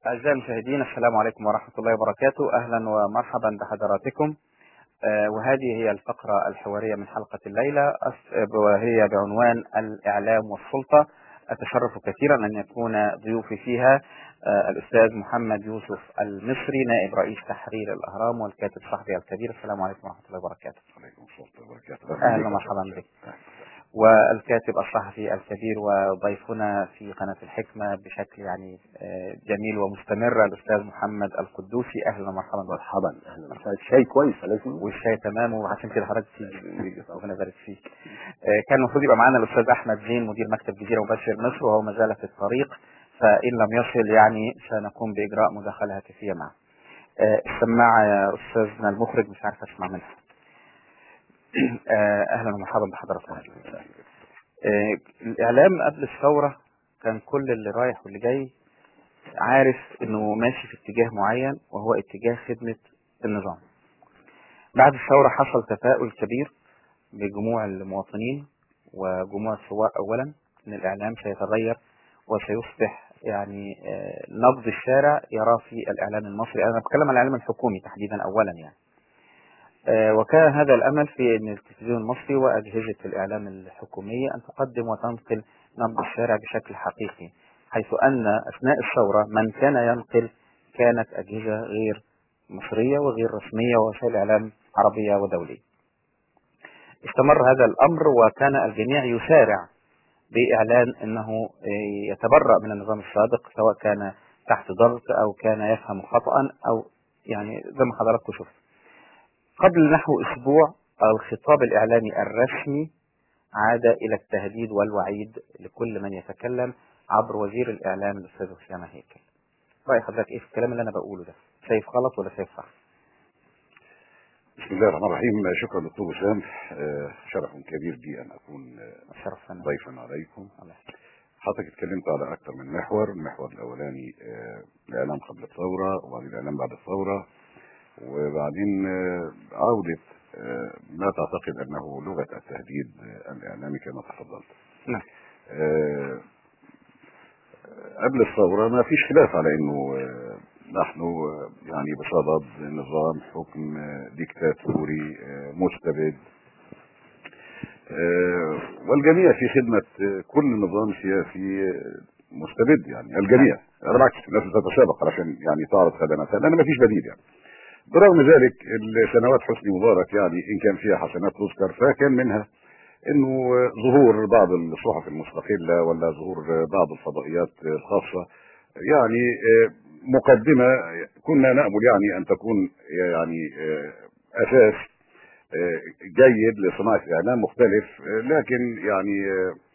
أعزائي المشاهدين السلام عليكم ورحمة الله وبركاته أهلا ومرحبا بحضراتكم آه، وهذه هي الفقرة الحوارية من حلقة الليلة أس- وهي بعنوان الإعلام والسلطة أتشرف كثيرا أن يكون ضيوفي فيها آه، الأستاذ محمد يوسف المصري نائب رئيس تحرير الأهرام والكاتب الصحفي الكبير السلام عليكم ورحمة الله وبركاته عليكم السلام وبركاته أهلا ومرحبا بك والكاتب الصحفي الكبير وضيفنا في قناة الحكمة بشكل يعني آه، جميل ومستمر الأستاذ محمد القدوسي أهلا ومرحبا بك مرحبا اهلا الشاي كويس لازم والشاي تمام وعشان كده حضرتك تيجي ربنا يبارك فيك آه، كان المفروض يبقى معانا الأستاذ أحمد زين مدير مكتب جزيرة مباشر مصر وهو ما زال في الطريق فإن لم يصل يعني سنقوم بإجراء مداخلة هاتفية معه آه، السماعة يا أستاذنا المخرج مش عارف أسمع منها آه، أهلا ومرحبا بحضراتكم آه، الإعلام قبل الثورة كان كل اللي رايح واللي جاي عارف إنه ماشي في اتجاه معين وهو اتجاه خدمة النظام بعد الثورة حصل تفاؤل كبير بجموع المواطنين وجموع الثوار أولا إن الإعلام سيتغير وسيصبح يعني آه، نبض الشارع يراه في الإعلام المصري أنا بتكلم عن الإعلام الحكومي تحديدا أولا يعني آه، وكان هذا الأمل في أن التلفزيون المصري وأجهزة الإعلام الحكومية أن تقدم وتنقل نبض الشارع بشكل حقيقي حيث أن أثناء الثورة من كان ينقل كانت أجهزة غير مصرية وغير رسمية ووسائل إعلام عربية ودولية استمر هذا الأمر وكان الجميع يسارع بإعلان أنه آه، يتبرأ من النظام السابق سواء كان تحت ضغط أو كان يفهم خطأ أو يعني زي ما حضراتكم شفتوا قبل نحو أسبوع الخطاب الإعلامي الرسمي عاد إلى التهديد والوعيد لكل من يتكلم عبر وزير الإعلام الأستاذ أسامة هيكل رأي حضرتك إيه في الكلام اللي أنا بقوله ده شايف غلط ولا شايف صح بسم الله الرحمن الرحيم شكرا دكتور وسام آه، شرف كبير لي ان اكون آه، شرف لنا ضيفا عليكم الله يحفظك. حضرتك اتكلمت على اكثر من محور المحور الاولاني آه، الاعلام قبل الثوره وبعدين الاعلام بعد الثوره وبعدين آه، عوده آه، ما تعتقد انه لغه التهديد آه، الاعلامي كما تفضلت نعم آه، قبل الثورة ما فيش خلاف على انه آه، نحن آه، يعني بصدد نظام حكم آه، ديكتاتوري آه، مستبد آه، والجميع في خدمة آه، كل نظام سياسي آه، مستبد يعني الجميع بالعكس الناس تتسابق علشان يعني تعرض خدماتها لان ما فيش بديل يعني برغم ذلك السنوات حسني مبارك يعني ان كان فيها حسنات تذكر فكان منها انه ظهور بعض الصحف المستقله ولا ظهور بعض الفضائيات الخاصه يعني مقدمه كنا نامل يعني ان تكون يعني اساس جيد لصناعه اعلام مختلف لكن يعني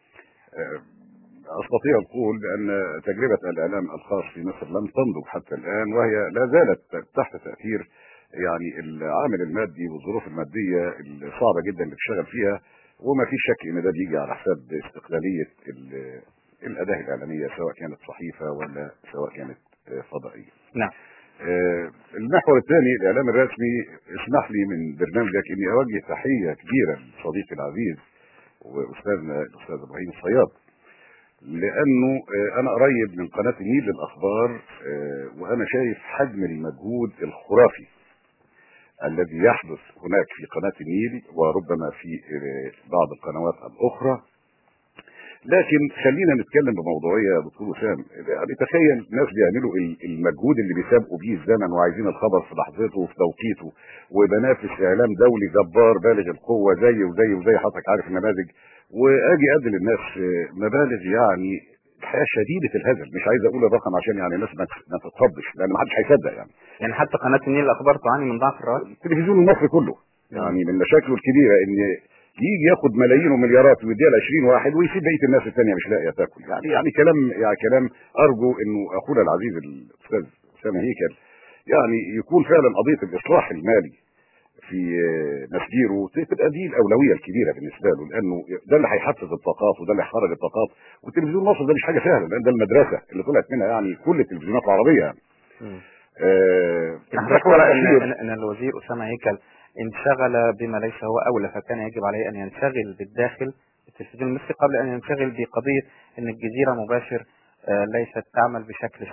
استطيع القول بان تجربه الاعلام الخاص في مصر لم تنضج حتى الان وهي لا زالت تحت تاثير يعني العامل المادي والظروف الماديه الصعبه جدا اللي بتشتغل فيها وما فيش شك ان ده بيجي على حساب استقلاليه ال- الاداه الاعلاميه سواء كانت صحيفه ولا سواء كانت آه، فضائيه. نعم آه، المحور الثاني الاعلام الرسمي اسمح لي من برنامجك اني اوجه تحيه كبيره لصديقي العزيز واستاذنا الاستاذ ابراهيم الصياد لانه آه، انا قريب من قناه النيل للاخبار آه، وانا شايف حجم المجهود الخرافي الذي يحدث هناك في قناه النيل وربما في آه، بعض القنوات الاخرى لكن خلينا نتكلم بموضوعيه يا دكتور وسام يعني تخيل ناس بيعملوا ال- المجهود اللي بيسابقوا بيه الزمن وعايزين الخبر في لحظته وفي توقيته وبنافس اعلام دولي جبار بالغ القوه زي وزي وزي حضرتك عارف النماذج واجي ادي للناس آه، مبالغ يعني الحقيقه شديده الهزل مش عايز اقول الرقم عشان يعني الناس ما ما تتخضش لان ما حدش هيصدق يعني يعني حتى قناة النيل الأخبار تعاني من ضعف الرأي التلفزيون المصري كله يعني من مشاكله الكبيره ان يجي ياخد ملايين ومليارات ويديها ل 20 واحد ويسيب بقيه الناس الثانيه مش لاقيه تاكل يعني يعني كلام يعني كلام ارجو انه اخونا العزيز الاستاذ اسامه هيكل يعني يكون فعلا قضيه الاصلاح المالي في مسجيره تبقى دي الاولويه الكبيره بالنسبه له لانه ده اللي هيحفز الطاقات وده اللي هيخرج الطاقات والتلفزيون المصري ده مش حاجه سهله لان ده المدرسه اللي طلعت منها يعني كل التلفزيونات العربيه يعني آه حضرتك رأي إن, إن, إن الوزير أسامة هيكل انشغل بما ليس هو أولى فكان يجب عليه أن ينشغل بالداخل التلفزيون المصري قبل أن ينشغل بقضية أن الجزيرة مباشر آه، ليست تعمل بشكل شرعي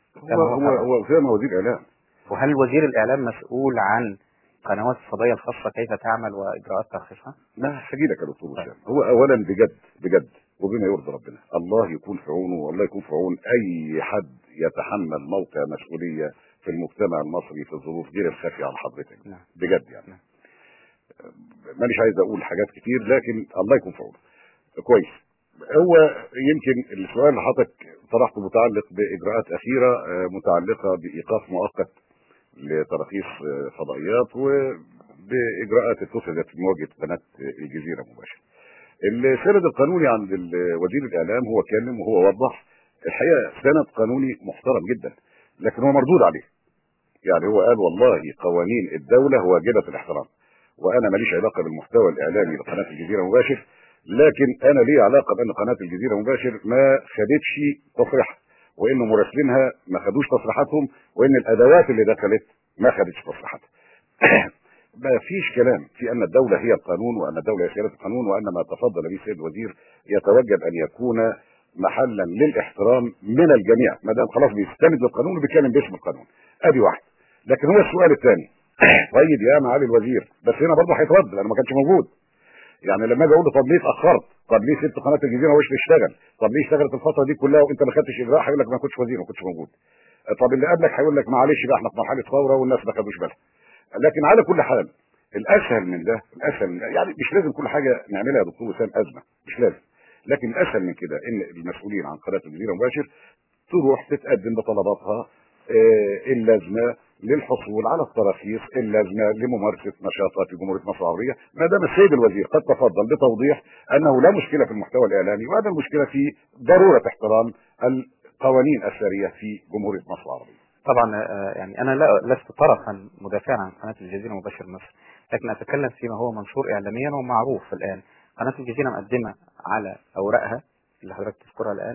هو هو هو اسامه وزير اعلام وهل وزير الاعلام مسؤول عن قنوات الفضائيه الخاصه كيف تعمل واجراءات ترخيصها؟ لا هجي لك يا دكتور وسام هو اولا بجد بجد وبما يرضي ربنا الله يكون في عونه والله يكون في عون اي حد يتحمل موقع مسؤوليه في المجتمع المصري في الظروف غير الخافيه على حضرتك نعم. بجد يعني نعم. مانيش عايز اقول حاجات كتير لكن الله يكون في عونه كويس هو يمكن السؤال اللي حضرتك طرحته متعلق باجراءات اخيره آه، متعلقه بايقاف مؤقت لتراخيص آه، فضائيات وباجراءات اتخذت في مواجهه قناه الجزيره مباشره. السند القانوني عند ال- وزير الاعلام هو كلم وهو وضح الحقيقه سند قانوني محترم جدا لكن هو مردود عليه. يعني هو قال والله قوانين الدوله واجبه الاحترام وانا ماليش علاقه بالمحتوى الاعلامي لقناه الجزيره مباشر لكن انا لي علاقه بان قناه الجزيره مباشر ما خدتش تصريح وانه مراسلينها ما خدوش تصريحاتهم وان الادوات اللي دخلت ما خدتش تصريحاتها. ما فيش كلام في ان الدوله هي القانون وان الدوله هي سياده القانون وان ما تفضل به السيد الوزير يتوجب ان يكون محلا للاحترام من الجميع ما دام خلاص بيستند للقانون وبيتكلم باسم القانون ادي واحد لكن هو السؤال الثاني طيب يا معالي الوزير بس هنا برضه هيترد لانه ما كانش موجود يعني لما اجي اقول له طب ليه اتاخرت؟ طب ليه سبت قناه الجزيره وش تشتغل؟ طب ليه اشتغلت الفتره دي كلها وانت ما خدتش اجراء؟ هيقول لك ما كنتش وزير ما كنتش موجود. طب اللي قبلك هيقول لك معلش بقى احنا في مرحله ثوره والناس ما خدوش بالها. لكن على كل حال الاسهل من ده الاسهل من ده يعني مش لازم كل حاجه نعملها يا دكتور وسام ازمه مش لازم. لكن الاسهل من كده ان المسؤولين عن قناه الجزيره مباشر تروح تتقدم بطلباتها آه، اللازمه للحصول على التراخيص اللازمه لممارسه نشاطات في جمهوريه مصر العربيه ما دام السيد الوزير قد تفضل بتوضيح انه لا مشكله في المحتوى الاعلامي وان المشكله في ضروره احترام القوانين الساريه في جمهوريه مصر العربيه. طبعا آه، يعني انا لا لست طرفا مدافعا عن قناه الجزيره مباشر مصر لكن اتكلم فيما هو منشور اعلاميا ومعروف الان قناه الجزيره مقدمه على اوراقها اللي حضرتك تذكرها الان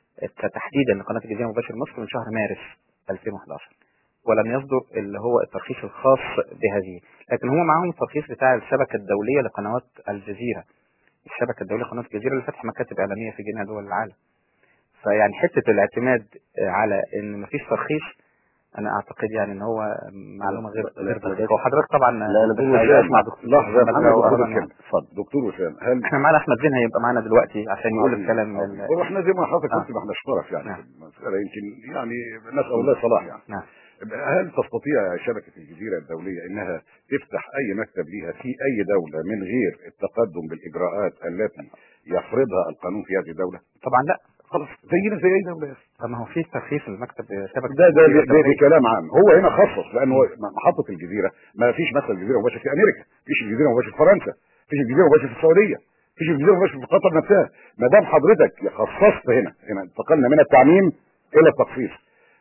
تحديدا لقناه الجزيره مباشر مصر من شهر مارس 2011 ولم يصدر اللي هو الترخيص الخاص بهذه لكن هو معاهم الترخيص بتاع الشبكه الدوليه لقنوات الجزيره الشبكه الدوليه لقناه الجزيره اللي فتح مكاتب اعلاميه في جميع دول العالم فيعني حته الاعتماد على ان مفيش ترخيص انا اعتقد يعني ان هو معلومه غير غير دقيقه وحضرتك طبعا لا، أنا بس دكتور عايز وسام- أسمع لحظه لحظه محمد محمد لو دكتور أردنا- وسام اتفضل دكتور وسام هل احنا معانا احمد زين هيبقى معانا دلوقتي عشان يقول الكلام عظيم. ال- هو احنا زي ما حضرتك آه. قلت ما احنا اشترك يعني نعم. في المساله يمكن يعني نسال الله صلاح يعني نعم هل تستطيع شبكه الجزيره الدوليه انها تفتح اي مكتب ليها في اي دوله من غير التقدم بالاجراءات التي يفرضها القانون في هذه الدوله؟ طبعا لا خلاص زينا زي اي دوله يا أخي. طب ما هو في ترخيص المكتب شبكه ده ده الجزيرة ده, ده, الدولية. كلام عام هو هنا خصص لانه محطه الجزيره ما فيش مثلا الجزيره مباشر في امريكا فيش الجزيره مباشر في فرنسا فيش الجزيره مباشر في السعوديه فيش الجزيره مباشر في قطر نفسها ما دام حضرتك خصصت هنا هنا انتقلنا من التعميم الى التخصيص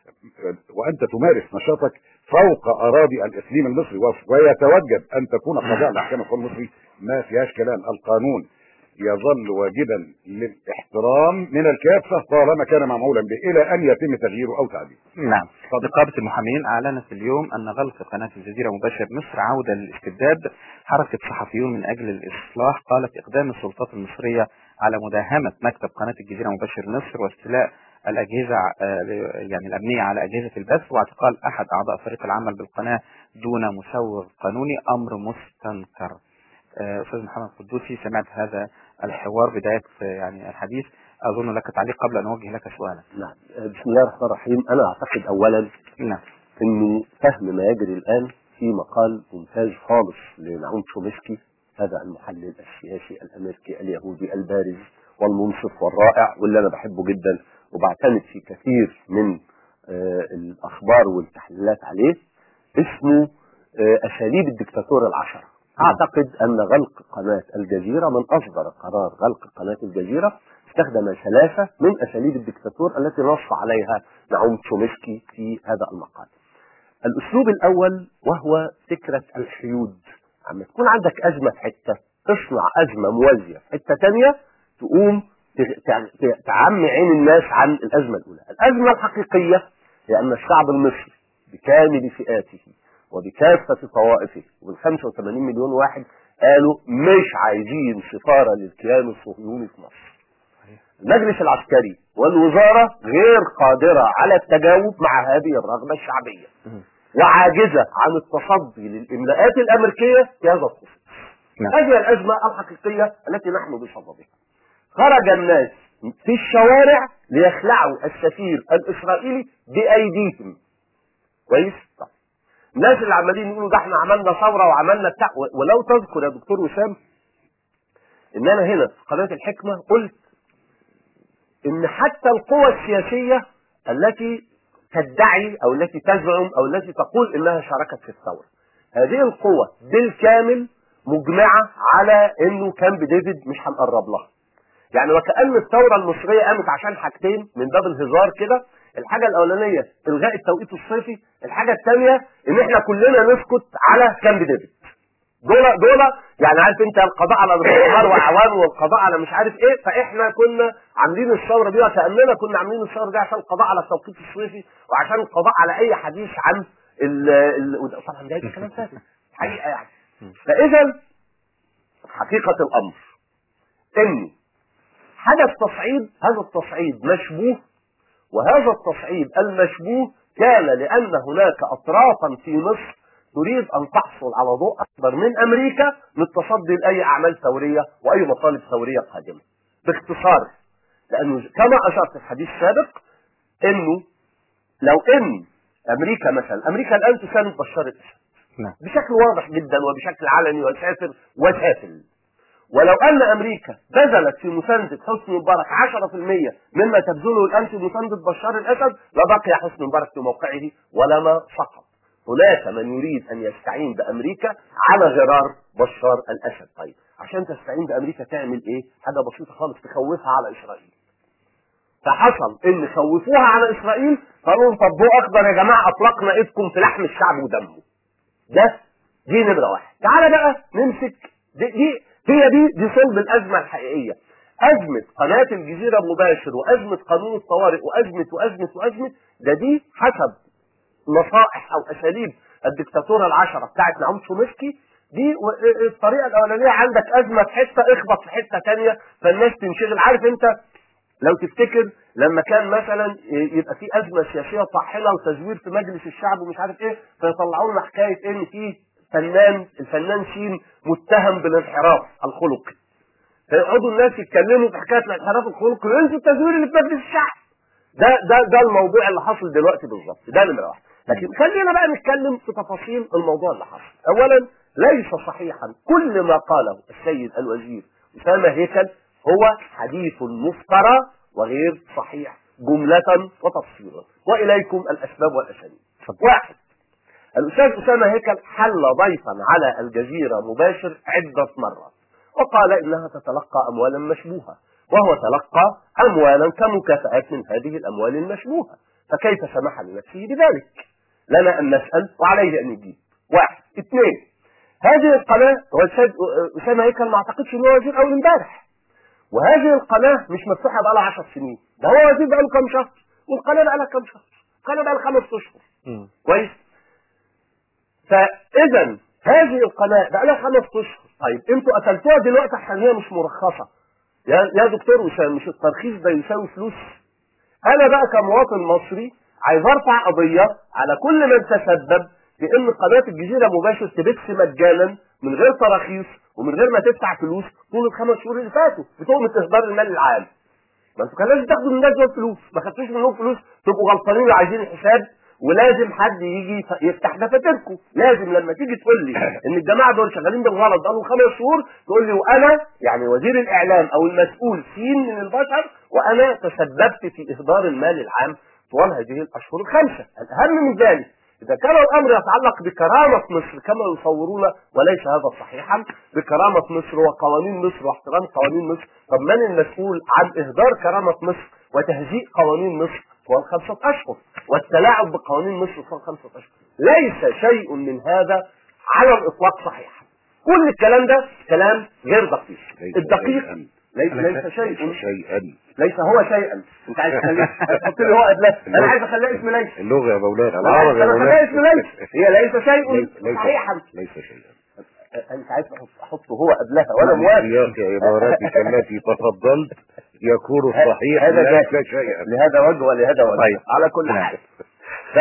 وانت تمارس نشاطك فوق اراضي الاقليم المصري وف- ويتوجب ان تكون خاضعه لاحكام القانون المصري ما فيهاش كلام القانون يظل واجبا للاحترام من الكافه طالما كان معمولا به الى ان يتم تغييره او تعديله. نعم نقابة المحامين أعلنت اليوم أن غلق قناة الجزيرة مباشر مصر عودة للاستبداد حركة صحفيون من أجل الإصلاح قالت إقدام السلطات المصرية على مداهمة مكتب قناة الجزيرة مباشر مصر واستيلاء الأجهزة آه، يعني الأمنية على أجهزة البث واعتقال أحد أعضاء فريق العمل بالقناة دون مسوغ قانوني أمر مستنكر آه، أستاذ محمد قدوسي سمعت هذا الحوار بداية آه، يعني الحديث أظن لك تعليق قبل أن أوجه لك سؤالا نعم بسم الله الرحمن الرحيم انا اعتقد اولا نعم انه فهم ما يجري الان في مقال ممتاز خالص لنعوم تشومسكي هذا المحلل السياسي الامريكي اليهودي البارز والمنصف والرائع واللي انا بحبه جدا وبعتمد في كثير من آه، الاخبار والتحليلات عليه اسمه آه، اساليب الدكتاتور العشره اعتقد ان غلق قناه الجزيره من اصدر قرار غلق قناه الجزيره استخدم ثلاثه من اساليب الدكتاتور التي نص عليها نعوم تشومسكي في هذا المقال. الاسلوب الاول وهو فكره الحيود عم تكون عندك ازمه في حته تصنع ازمه موازيه في حته ثانيه تقوم ت- تع- ت- تعمي عين الناس عن الازمه الاولى. الازمه الحقيقيه هي ان الشعب المصري بكامل فئاته وبكافه طوائفه وبال 85 مليون واحد قالوا مش عايزين سفاره للكيان الصهيوني في مصر. المجلس العسكري والوزارة غير قادرة على التجاوب مع هذه الرغبة الشعبية مم. وعاجزة عن التصدي للإملاءات الأمريكية في هذا الخصوص نعم. هذه الأزمة الحقيقية التي نحن بصددها خرج الناس في الشوارع ليخلعوا السفير الإسرائيلي بأيديهم كويس طيب. الناس اللي عمالين يقولوا ده احنا عملنا ثورة وعملنا بتاع و- ولو تذكر يا دكتور وسام ان انا هنا في قناة الحكمة قلت ان حتى القوى السياسية التي تدعي او التي تزعم او التي تقول انها شاركت في الثورة هذه القوى بالكامل مجمعة على انه كامب ديفيد مش هنقرب لها يعني وكأن الثورة المصرية قامت عشان حاجتين من باب الهزار كده الحاجة الأولانية إلغاء التوقيت الصيفي الحاجة الثانية إن إحنا كلنا نسكت على كامب ديفيد دول دول يعني عارف انت القضاء على الاستثمار واعوانه والقضاء على مش عارف ايه فاحنا كنا عاملين الثوره دي وكاننا كنا عاملين الثوره دي عشان القضاء على التوقيت الصيفي وعشان القضاء على اي حديث عن ال ال وده طبعا ده كلام فارغ حقيقه يعني فاذا حقيقه الامر ان حدث تصعيد هذا التصعيد مشبوه وهذا التصعيد المشبوه كان لأن هناك أطرافا في مصر تريد أن تحصل على ضوء أكبر من أمريكا للتصدي لأي أعمال ثورية وأي مطالب ثورية قادمة باختصار لأنه كما أشرت في الحديث السابق أنه لو أن أمريكا مثلا أمريكا الآن تساند بشار الأسد نعم بشكل واضح جدا وبشكل علني وسافر وسافل ولو ان امريكا بذلت في مسانده حسني مبارك 10% مما تبذله الان في مسانده بشار الاسد لبقي حسني مبارك في موقعه ولما سقط. هناك من يريد ان يستعين بامريكا على غرار بشار الاسد، طيب عشان تستعين بامريكا تعمل ايه؟ حاجه بسيطه خالص تخوفها على اسرائيل. فحصل ان خوفوها على اسرائيل قالوا لهم طب ضوء اخضر يا جماعه اطلقنا ايدكم في لحم الشعب ودمه. ده دي نمره واحد. تعالى بقى نمسك دي, دي هي دي دي صلب الازمه الحقيقيه. ازمه قناه الجزيره مباشر وازمه قانون الطوارئ وازمه وازمه وازمه ده دي حسب نصائح او اساليب الدكتاتوره العشره بتاعت نعوم شومسكي دي و- الطريقه الاولانيه عندك ازمه في حته اخبط في حته ثانيه فالناس تنشغل عارف انت لو تفتكر لما كان مثلا يبقى في ازمه سياسيه طاحنه وتزوير في مجلس الشعب ومش عارف ايه فيطلعوا لنا حكايه ان في فنان الفنان سين متهم بالانحراف الخلقي فيقعدوا الناس يتكلموا في حكايه الانحراف الخلقي وينسوا التزوير اللي في مجلس الشعب ده ده ده الموضوع اللي حاصل دلوقتي بالظبط ده نمره واحد لكن خلينا بقى نتكلم في تفاصيل الموضوع اللي حصل اولا ليس صحيحا كل ما قاله السيد الوزير اسامه هيكل هو حديث مفترى وغير صحيح جملة وتفصيلا وإليكم الأسباب والأسانيد واحد الأستاذ أسامة هيكل حل ضيفا على الجزيرة مباشر عدة مرات وقال إنها تتلقى أموالا مشبوهة وهو تلقى أموالا كمكافآت من هذه الأموال المشبوهة فكيف سمح لنفسه بذلك لنا أن نسأل وعليه أن يجيب واحد اثنين هذه القناة هو الأستاذ أسامة هيكل ما أعتقدش إن هو وزير أول امبارح وهذه القناة مش مفتوحة بقى لها 10 سنين ده هو وزير بقى له كام شهر والقناة بقى لها كام شهر القناة بقى لها خمس أشهر مم. كويس فاذا هذه القناه بقى لها خمس اشهر طيب انتوا قتلتوها دلوقتي عشان هي مش مرخصه يا يا دكتور وسام مش الترخيص ده يساوي فلوس انا بقى كمواطن مصري عايز ارفع قضيه على كل من تسبب في ان قناه الجزيره مباشر تبث مجانا من غير تراخيص ومن غير ما تدفع فلوس طول الخمس شهور اللي فاتوا بتهمه اهدار المال العام ما انتوا كان لازم تاخدوا من الناس دول فلوس ما خدتوش منهم فلوس تبقوا غلطانين وعايزين الحساب ولازم حد يجي يف- يفتح دفاتركم لازم لما تيجي تقول لي ان الجماعه دول شغالين بالغلط بقالهم خمس شهور تقول لي وانا يعني وزير الاعلام او المسؤول سين من البشر وانا تسببت في اهدار المال العام طوال هذه الاشهر الخمسه الاهم من ذلك إذا كان الأمر يتعلق بكرامة مصر كما يصورون وليس هذا صحيحا بكرامة مصر وقوانين مصر واحترام قوانين مصر طب من المسؤول عن إهدار كرامة مصر وتهزيء قوانين مصر طوال خمسة أشهر والتلاعب بقوانين مصر طوال خمسة أشهر ليس شيء من هذا على الإطلاق صحيح كل الكلام ده كلام غير دقيق ليس الدقيق شيئاً. ليس ليس ليس شيء شيئا ليس هو شيئا انت عايز تخليه تحط لي هو قبلها انا عايز اخليها اسم ليس اللغة يا مولانا انا العربي يا انا خليها اسم مولانا ليس هي ليس شيء ليس- ليس- صحيحا ليس شيئا انت عايز احط- احطه هو قبلها وانا موافق سياق عباراتك التي تفضلت يكون الصحيح هذا لا جائز. لا شيء لهذا وجه ولهذا وجه طيب. على كل نعم. حال ف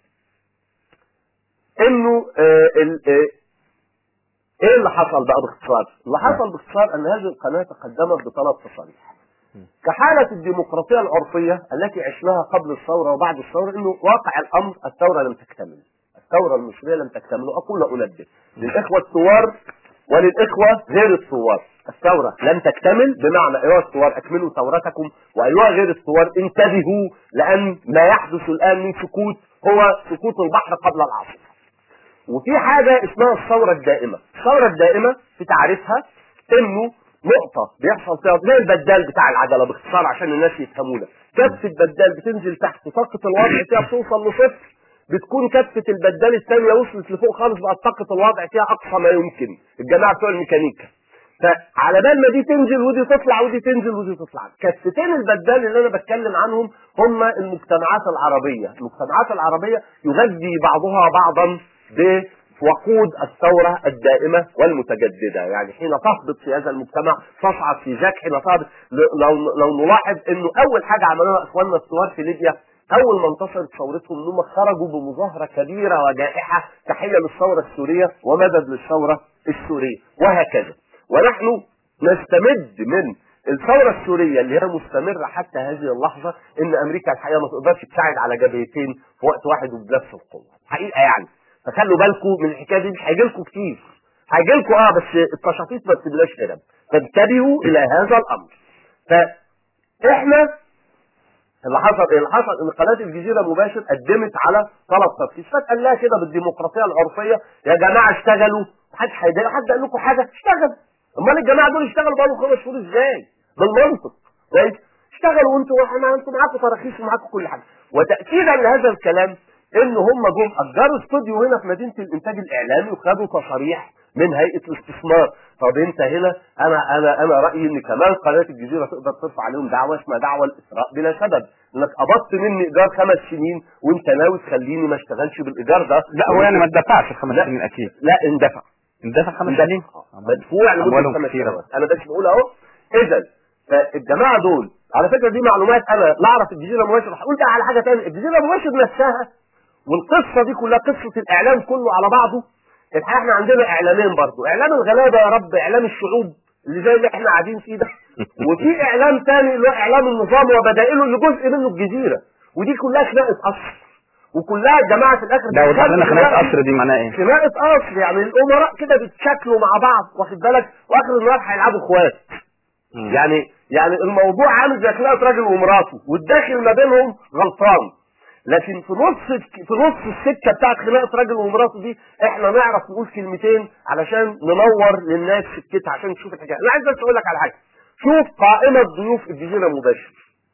انه آه ال- آه، ايه اللي حصل بقى باختصار؟ اللي حصل باختصار ان هذه القناه تقدمت بطلب تصاريح. كحالة الديمقراطية العرفية التي عشناها قبل الثورة وبعد الثورة انه واقع الامر الثورة لم تكتمل. الثورة المصرية لم تكتمل واقول انبه للاخوة الثوار وللاخوة غير الثوار. الثورة لم تكتمل بمعنى ايها الثوار اكملوا ثورتكم وايها غير الثوار انتبهوا لان ما يحدث الان من سكوت هو سكوت البحر قبل العاصفة. وفي حاجة اسمها الثورة الدائمة الثورة الدائمة في تعريفها انه نقطة بيحصل فيها زي البدال بتاع العجلة باختصار عشان الناس يفهمونا كفة بدال بتنزل تحت طاقة الوضع فيها بتوصل لصفر بتكون كفة البدال الثانية وصلت لفوق خالص بقت طاقة الوضع فيها أقصى ما يمكن الجماعة بتوع الميكانيكا فعلى بال ما دي تنزل ودي تطلع ودي تنزل ودي تطلع كفتين البدال اللي انا بتكلم عنهم هم المجتمعات العربية المجتمعات العربية يغذي بعضها بعضا بوقود الثورة الدائمة والمتجددة يعني حين تهبط في هذا المجتمع تصعد في ذاك حين تهبط لو, لو نلاحظ انه اول حاجة عملوها اخواننا الثوار في ليبيا اول ما انتصرت ثورتهم انهم خرجوا بمظاهرة كبيرة وجائحة تحية للثورة السورية ومدد للثورة السورية وهكذا ونحن نستمد من الثورة السورية اللي هي مستمرة حتى هذه اللحظة ان امريكا الحقيقة ما تقدرش تساعد على جبهتين في وقت واحد وبنفس القوة حقيقة يعني فخلوا بالكم من الحكاية دي مش هيجي لكم كتير هيجي لكم اه بس التشاطيط ما تسيبلاش كده فانتبهوا الى هذا الامر فاحنا اللي حصل ايه؟ اللي حصل ان قناه الجزيره مباشر قدمت على طلب ترخيص فقال لها كده بالديمقراطيه العرفيه يا جماعه اشتغلوا محدش هيضايق حد قال لكم حاجه اشتغل امال الجماعه دول اشتغلوا بقالهم خمس شهور ازاي؟ بالمنطق كويس اشتغلوا وانتوا احنا انتوا معاكم تراخيص ومعاكم كل حاجه وتاكيدا لهذا الكلام ان هم جم اجروا استوديو هنا في مدينه الانتاج الاعلامي وخدوا تصاريح من هيئه الاستثمار طب انت هنا انا انا انا رايي ان كمان قناه الجزيره تقدر ترفع عليهم دعوه اسمها دعوه الاسراء بلا سبب انك قبضت مني ايجار خمس سنين وانت ناوي تخليني ما اشتغلش بالايجار ده لا هو يعني ما اتدفعش خمس لا. سنين اكيد لا اندفع اندفع خمس اندفع. سنين مدفوع لمده أموالهم خمس كتيرة. سنوات انا بس بقول اهو اذا فالجماعه دول على فكره دي معلومات انا لا اعرف الجزيره مباشر هقول بقى على حاجه ثانيه الجزيره مباشر نفسها والقصه دي كلها قصه الاعلام كله على بعضه الحقيقه احنا عندنا اعلامين برضه اعلام الغلابه يا رب اعلام الشعوب اللي زي اللي احنا قاعدين فيه ده وفي اعلام ثاني اللي هو اعلام النظام وبدائله اللي جزء منه الجزيره ودي كلها خناقه قصر وكلها الجماعه في الاخر ده وضح لنا خناقه بتخلي- قصر دي معناها ايه؟ خناقه قصر يعني الامراء كده بيتشكلوا مع بعض واخد بالك واخر النهار هيلعبوا اخوات مم. يعني يعني الموضوع عامل زي خناقه راجل ومراته والداخل ما بينهم غلطان لكن في نص في نص السكه بتاعت خناقه راجل ومراته دي احنا نعرف نقول كلمتين علشان ننور للناس سكتها عشان تشوف الحكايه انا عايز بس اقول لك على حاجه شوف قائمه ضيوف الجزيره مباشر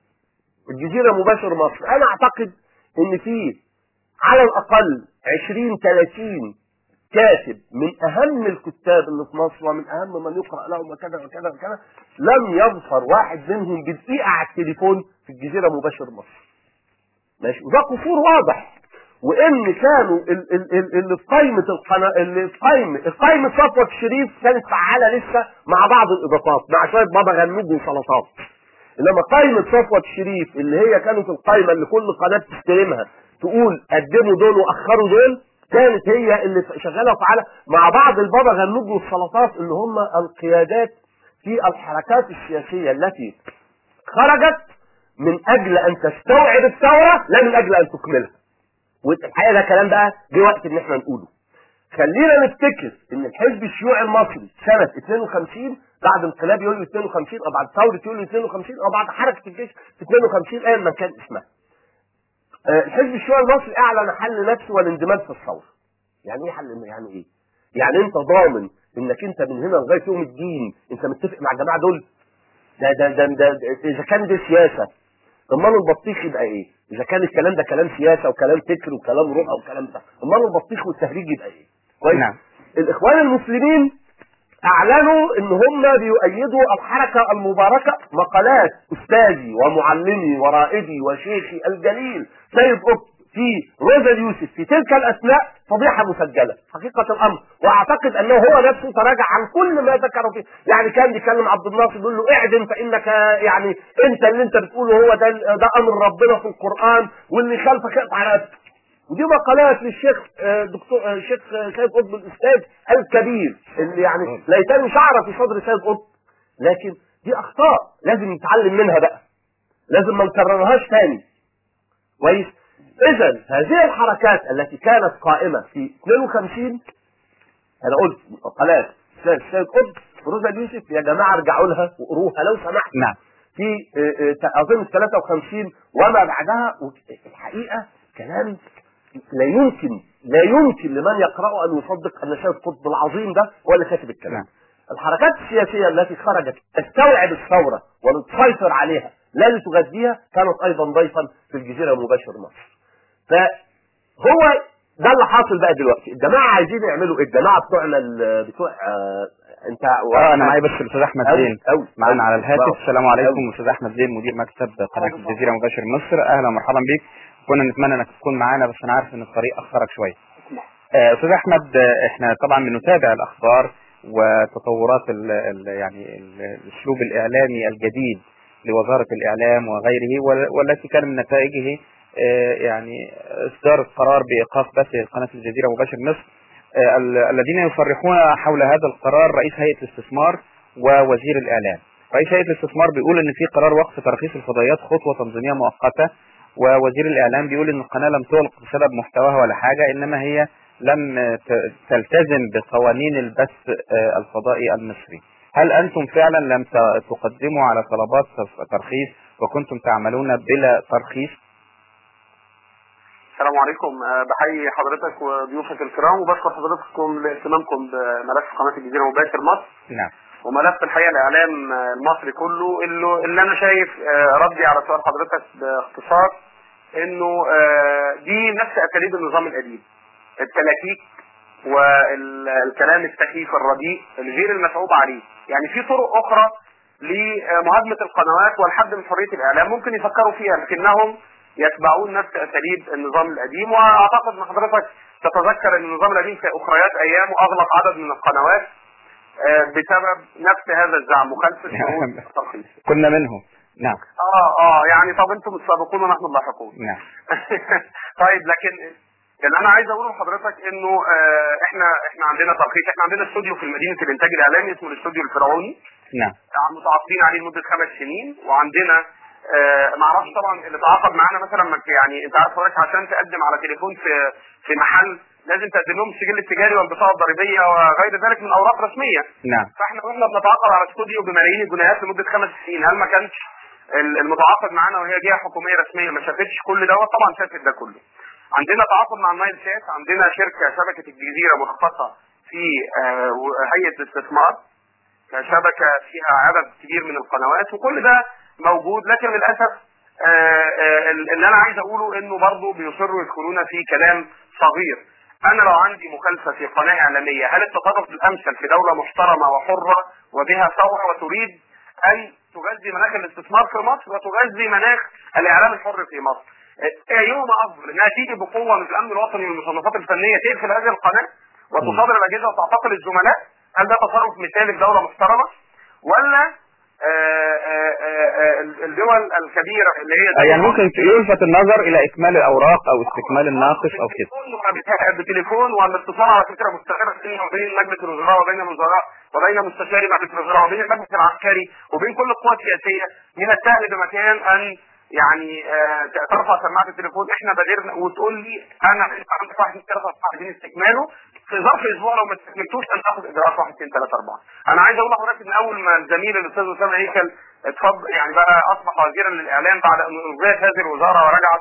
الجزيره مباشر مصر انا اعتقد ان في على الاقل 20 30 كاتب من اهم الكتاب اللي في مصر ومن اهم من يقرا لهم وكذا وكذا وكذا لم يظفر واحد منهم بدقيقه على التليفون في الجزيره مباشر مصر ماشي وده قصور واضح وان كانوا ال- ال- ال- اللي في قائمه القناه اللي في قائمه قائمه صفوه الشريف كانت فعاله لسه مع بعض الاضافات مع شويه بابا غنوج وسلطات انما قائمه صفوه الشريف اللي هي كانت القائمه اللي كل قناه تستلمها تقول قدموا دول واخروا دول كانت هي اللي شغاله وفعاله مع بعض البابا غنوج والسلطات اللي هم القيادات في الحركات السياسيه التي خرجت من اجل ان تستوعب الثوره لا من اجل ان تكملها والحقيقه ده كلام بقى جه وقت ان احنا نقوله خلينا نفتكر ان الحزب الشيوعي المصري سنه 52 بعد انقلاب يوليو 52 او بعد ثوره يوليو 52 او بعد حركه الجيش في 52 ايا ما كان اسمها آه، الحزب الشيوعي المصري اعلن حل نفسه والاندماج في الثوره يعني ايه حل يعني ايه يعني انت ضامن انك انت من هنا لغايه يوم الدين انت متفق مع الجماعه دول ده ده ده, ده, ده اذا كان دي سياسه امال البطيخ يبقى ايه؟ اذا كان الكلام ده كلام سياسه وكلام فكر وكلام رؤى وكلام ده امال البطيخ والتهريج يبقى ايه؟ كويس؟ نعم. الاخوان المسلمين اعلنوا ان هم بيؤيدوا الحركه المباركه مقالات استاذي ومعلمي ورائدي وشيخي الجليل سيد قطب في روزا اليوسف في تلك الاثناء فضيحه مسجله حقيقه الامر واعتقد انه هو نفسه تراجع عن كل ما ذكره فيه يعني كان بيكلم عبد الناصر يقول له اعدم فانك يعني انت اللي انت بتقوله هو ده ده امر ربنا في القران واللي خلفك اقطع رقبته ودي مقالات للشيخ آه، دكتور آه، الشيخ آه، سيد قطب الاستاذ الكبير اللي يعني ليتني شعر في صدر سيد قطب لكن دي اخطاء لازم نتعلم منها بقى لازم ما نكررهاش تاني كويس اذا هذه الحركات التي كانت قائمه في 52 انا قلت مقالات السيد سيد قطب فروزة اليوسف يا جماعه ارجعوا لها وقروها لو سمحت نعم في آه، آه، اظن 53 وما بعدها الحقيقه كلام لا يمكن لا يمكن لمن يقرأه أن يصدق أن سيد قطب العظيم ده هو اللي كاتب الكلام نعم. الحركات السياسية التي خرجت تستوعب الثورة ولتسيطر عليها لا لتغذيها كانت أيضا ضيفا في الجزيرة مباشر مصر فهو ده اللي حاصل بقى دلوقتي الجماعة عايزين يعملوا إيه؟ الجماعة بتوعنا ال- بتوع آه انت اه انا معايا بس الاستاذ احمد أوي، زين أوي، معانا أوي. على الهاتف واو. السلام عليكم أوي. استاذ احمد زين مدير مكتب قناه الجزيره مباشر مصر اهلا ومرحبا بك كنا نتمنى انك تكون معانا بس انا عارف ان الطريق اخرك شويه آه، استاذ احمد آه، احنا طبعا بنتابع الاخبار وتطورات ال ال يعني ال- الاسلوب الاعلامي الجديد لوزاره الاعلام وغيره وال- والتي كان من نتائجه آه، يعني اصدار القرار بايقاف بث قناه الجزيره مباشر مصر آه، ال- الذين يصرحون حول هذا القرار رئيس هيئه الاستثمار ووزير الاعلام رئيس هيئه الاستثمار بيقول ان في قرار وقف ترخيص الفضائيات خطوه تنظيميه مؤقته ووزير الاعلام بيقول ان القناه لم تغلق بسبب محتواها ولا حاجه انما هي لم ت- تلتزم بقوانين البث آه، الفضائي المصري هل انتم فعلا لم ت- تقدموا على طلبات تف- ترخيص وكنتم تعملون بلا ترخيص السلام عليكم أه، بحيي حضرتك وضيوفك الكرام وبشكر حضرتكم لاهتمامكم بملف قناه الجزيره مباشر مصر نعم وملف الحقيقه الاعلام أه، المصري كله اللي, اللي انا شايف أه، ردي على سؤال حضرتك باختصار انه أه، دي نفس اساليب النظام القديم التلاكيك والكلام السخيف الرديء الغير المتعوب عليه يعني في طرق اخرى لمهاجمه القنوات والحد من حريه الاعلام ممكن يفكروا فيها لكنهم يتبعون نفس اساليب النظام القديم واعتقد ان حضرتك تتذكر ان النظام القديم في اخريات ايامه اغلق عدد من القنوات آه، بسبب نفس هذا الزعم مخالفه شروط الترخيص. كنا منهم نعم اه اه يعني طب انتم السابقون ونحن اللاحقون. نعم طيب لكن اللي انا عايز اقوله لحضرتك انه آه احنا احنا عندنا ترخيص احنا عندنا استوديو في مدينه الانتاج الاعلامي اسمه الاستوديو الفرعوني نعم متعاقدين عليه لمده خمس سنين وعندنا آه ما اعرفش طبعا اللي تعاقد معانا مثلا ما ك- يعني انت عارف حضرتك عشان تقدم على تليفون في في محل لازم تقدم لهم السجل التجاري والبطاقه الضريبيه وغير ذلك من اوراق رسميه نعم فاحنا واحنا بنتعاقد على استوديو بملايين الجنيهات لمده خمس سنين هل ما كانش ال- المتعاقد معانا وهي جهه حكوميه رسميه ما شافتش كل دوت طبعا شافت ده كله عندنا تعاقد مع النايل سات عندنا شركه شبكه الجزيره مرخصه في آه، هيئه الاستثمار كشبكه فيها عدد كبير من القنوات وكل ده موجود لكن للاسف آه، آه، اللي انا عايز اقوله انه برضه بيصروا يدخلونا في كلام صغير انا لو عندي مخالفه في قناه اعلاميه هل التصرف الامثل في دوله محترمه وحره وبها ثوره وتريد ان تغذي مناخ الاستثمار في مصر وتغذي مناخ الاعلام الحر في مصر ايهما افضل انها تيجي بقوه من الامن الوطني والمصنفات الفنيه تقفل هذه القناه وتصادر الاجهزه وتعتقل الزملاء هل ده تصرف مثالي في دوله محترمه ولا آه، آه، آه، آه، الدول الكبيره اللي هي زي يعني مصر ممكن يلفت النظر الى اكمال الاوراق او استكمال الناقص او كده بالتليفون- بتليفون والاتصال على فكره مستمر بيننا وبين مجلس الوزراء وبين الوزراء وبين مستشاري مجلس الوزراء وبين المجلس العسكري وبين كل القوى السياسيه من السهل بمكان ان يعني آه ترفع سماعه التليفون احنا بادرنا وتقول لي انا عندك واحد اثنين ثلاثه اربعه عايزين استكماله في ظرف اسبوع لو ما استكملتوش انا هاخد اجراءات واحد اثنين ثلاثه اربعه. انا عايز اقول لحضرتك ان اول ما الزميل الاستاذ اسامه هيكل اتفضل يعني بقى اصبح وزيرا للاعلام بعد ان الغيت هذه الوزاره ورجعت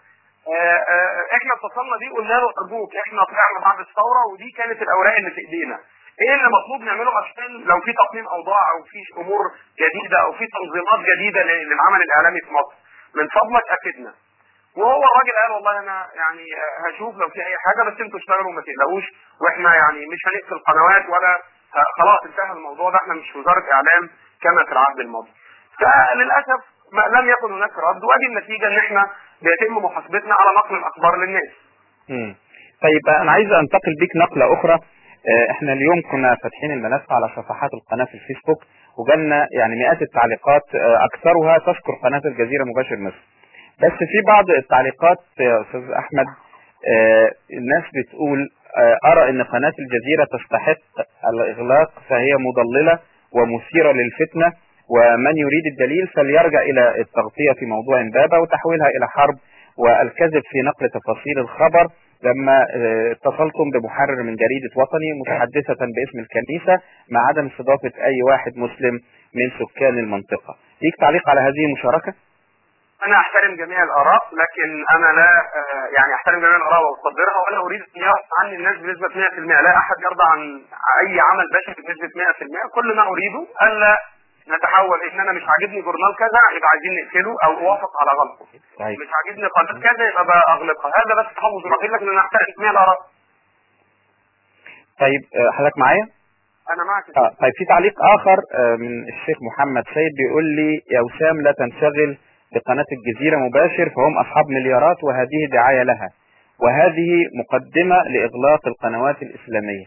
آه، آه، احنا اتصلنا بيه قلنا له ارجوك احنا طلعنا بعد الثوره ودي كانت الاوراق اللي في ايدينا ايه اللي مطلوب نعمله عشان لو في تقنين اوضاع او في امور جديده او في تنظيمات جديده لل- للعمل الاعلامي في مصر من فضلك افدنا وهو الراجل قال والله انا يعني آه، هشوف لو في اي حاجه بس انتوا اشتغلوا وما تقلقوش واحنا يعني مش هنقفل قنوات ولا ه- خلاص انتهى الموضوع ده احنا مش وزاره اعلام كما في العهد الماضي فللاسف ما لم يكن هناك رد وادي النتيجه ان احنا بيتم محاسبتنا على نقل الاخبار للناس مم. طيب انا عايز انتقل بيك نقله اخرى آه، احنا اليوم كنا فاتحين الملف على صفحات القناه في الفيسبوك وجالنا يعني مئات التعليقات آه، اكثرها تذكر قناه الجزيره مباشر مصر بس في بعض التعليقات يا استاذ احمد آه، الناس بتقول آه، ارى ان قناه الجزيره تستحق الاغلاق فهي مضلله ومثيره للفتنه ومن يريد الدليل فليرجع الى التغطيه في موضوع امبابه وتحويلها الى حرب والكذب في نقل تفاصيل الخبر لما آه، اتصلتم بمحرر من جريدة وطني متحدثة باسم الكنيسة مع عدم استضافة أي واحد مسلم من سكان المنطقة ليك تعليق على هذه المشاركة؟ انا احترم جميع الاراء لكن انا لا آه، يعني احترم جميع الاراء واقدرها ولا اريد ان يرضى عني الناس بنسبه 100% لا احد يرضى عن اي عمل بشري بنسبه 100% كل ما اريده الا نتحول ان انا مش عاجبني جورنال كذا يبقى عايزين نقفله او اوافق على غلطه طيب مش عاجبني قناه كذا يبقى بقى اغلقها هذا بس تحفظ رهيب لكن انا احترم جميع الاراء طيب آه، حضرتك معايا؟ انا معك آه طيب في تعليق آخر آه، من الشيخ محمد سيد بيقول لي يا وسام لا تنشغل بقناة الجزيرة مباشر فهم أصحاب مليارات وهذه دعاية لها وهذه مقدمة لإغلاق القنوات الإسلامية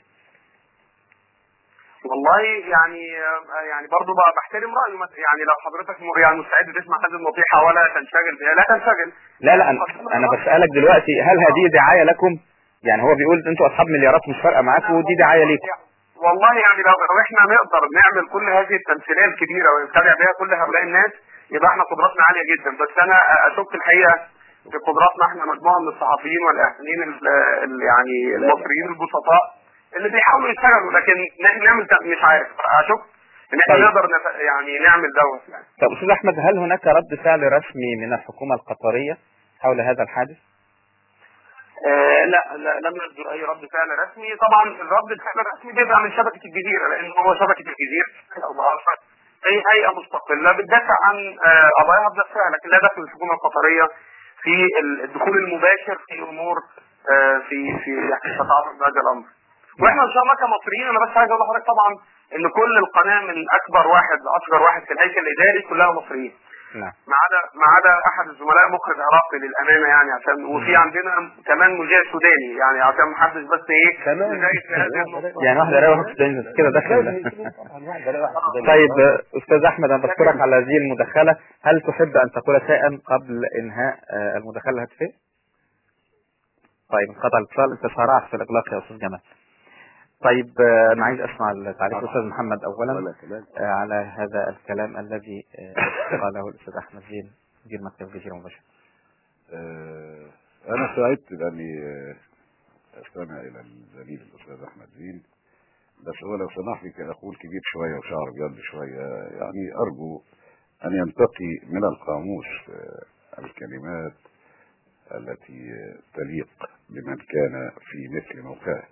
والله يعني يعني برضه بقى بحترم رايه مت- يعني لو حضرتك م- يعني مستعد تسمع هذه النصيحه ولا تنشغل بها لا تنشغل لا لا أنا, أنا بسألك دلوقتي هل هذه دعاية لكم؟ يعني هو بيقول أنتوا أصحاب مليارات مش فارقة معاكم ودي دعاية ليكم والله يعني لو لو احنا نقدر نعمل كل هذه التمثيليه الكبيره ونتابع بها كل هؤلاء الناس يبقى احنا قدراتنا عاليه جدا بس انا اشك الحقيقه في قدراتنا احنا مجموعه من الصحفيين والاعلاميين ال- ال- يعني المصريين البسطاء اللي بيحاولوا يشتغلوا لكن ن- نعمل ت- مش عارف اشك ان احنا طيب. نقدر نف- يعني نعمل دوت يعني طب أستاذ أحمد هل هناك رد فعل رسمي من الحكومة القطرية حول هذا الحادث؟ آه لا, لا لم يصدر اي رد فعل رسمي طبعا الرد الفعل الرسمي بيبقى من شبكه الجزيره لان هو شبكه الجزيره او معرفة هي هيئه مستقله بتدافع عن آه قضاياها بنفسها لكن لا دخل الحكومه القطريه في ال- الدخول المباشر في امور آه في في يعني تتعرض بهذا الامر واحنا ان شاء الله كمصريين انا بس عايز اقول لحضرتك طبعا ان كل القناه من اكبر واحد لاصغر واحد في الهيكل الاداري كلها مصريين نعم ما عدا ما عدا احد الزملاء مخرج عراقي للامانه يعني عشان وفي عندنا كمان مذيع سوداني يعني عشان ما حدش بس ايه كمان. يزايد في هذه النقطة. يعني واحد رايح واحد تاني كده داخل طيب آه، أستاذ أحمد أنا بشكرك على هذه المداخلة هل تحب أن تقول شيئا قبل إنهاء آه، المداخلة الهاتفية؟ طيب انقطع الاتصال أنت سرعت في الإغلاق يا أستاذ جمال طيب آه، أنا عايز أسمع التعليق الأستاذ محمد أولا وأنا كمان آه، على هذا الكلام الذي آه، قاله الأستاذ أحمد زين مدير مكتب الجزيرة مباشرة آه، أنا سعدت بأني آه، أستمع إلى الزميل الأستاذ أحمد زين بس هو لو سمح لي كان أقول كبير شوية وشعر بيض شوية يعني أرجو أن ينتقي من القاموس آه، الكلمات التي آه، تليق بمن كان في مثل موقعه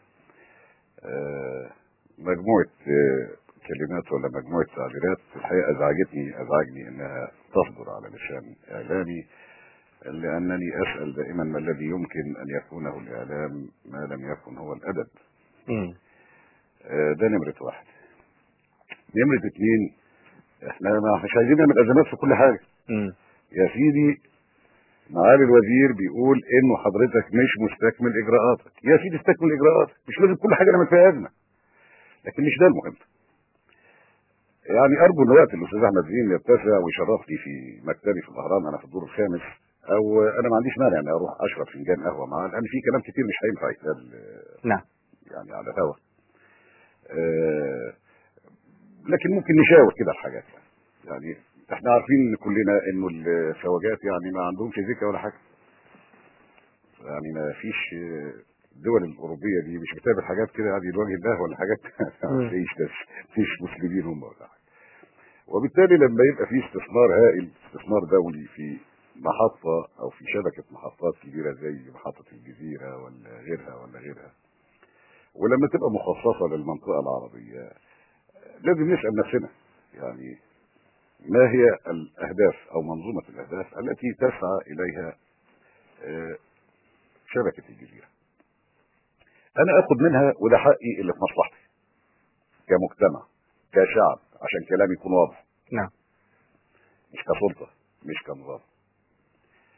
آه، مجموعة آه، كلمات ولا مجموعة تعبيرات الحقيقة أزعجتني أزعجني أنها تصدر على لسان إعلامي لأنني أسأل دائما ما الذي يمكن أن يكونه الإعلام ما لم يكن هو الأدب مم. آه، ده نمرة واحد نمرة اتنين احنا ما مش عايزين نعمل أزمات في كل حاجة مم. يا سيدي معالي الوزير بيقول انه حضرتك مش مستكمل اجراءاتك يا سيدي استكمل اجراءاتك مش لازم كل حاجه نعمل فيها ازمه لكن مش ده المهم يعني ارجو ان وقت الاستاذ احمد زين يتسع ويشرفني في مكتبي في الاهرام انا في الدور الخامس او انا ما عنديش مانع اني اروح اشرب فنجان قهوه معاه لان في كلام كتير مش هينفع يتقال آه، نعم يعني على الهوا آه، لكن ممكن نشاور كده الحاجات يعني يعني احنا عارفين كلنا انه الخواجات يعني ما عندهمش ذكر ولا حاجه يعني ما فيش آه، الدول الاوروبيه دي مش بتعمل حاجات كده يعني لوجه الله ولا حاجات ما فيش فيش مسلمين هم ولا حاجه وبالتالي لما يبقى في استثمار هائل استثمار دولي في محطة أو في شبكة محطات كبيرة زي محطة الجزيرة ولا غيرها ولا غيرها ولما تبقى مخصصة للمنطقة العربية لازم نسأل نفسنا يعني ما هي الأهداف أو منظومة الأهداف التي تسعى إليها آه، شبكة الجزيرة أنا أخذ منها وده حقي اللي في مصلحتي كمجتمع كشعب عشان كلامي يكون واضح نعم مش كسلطة مش كنظام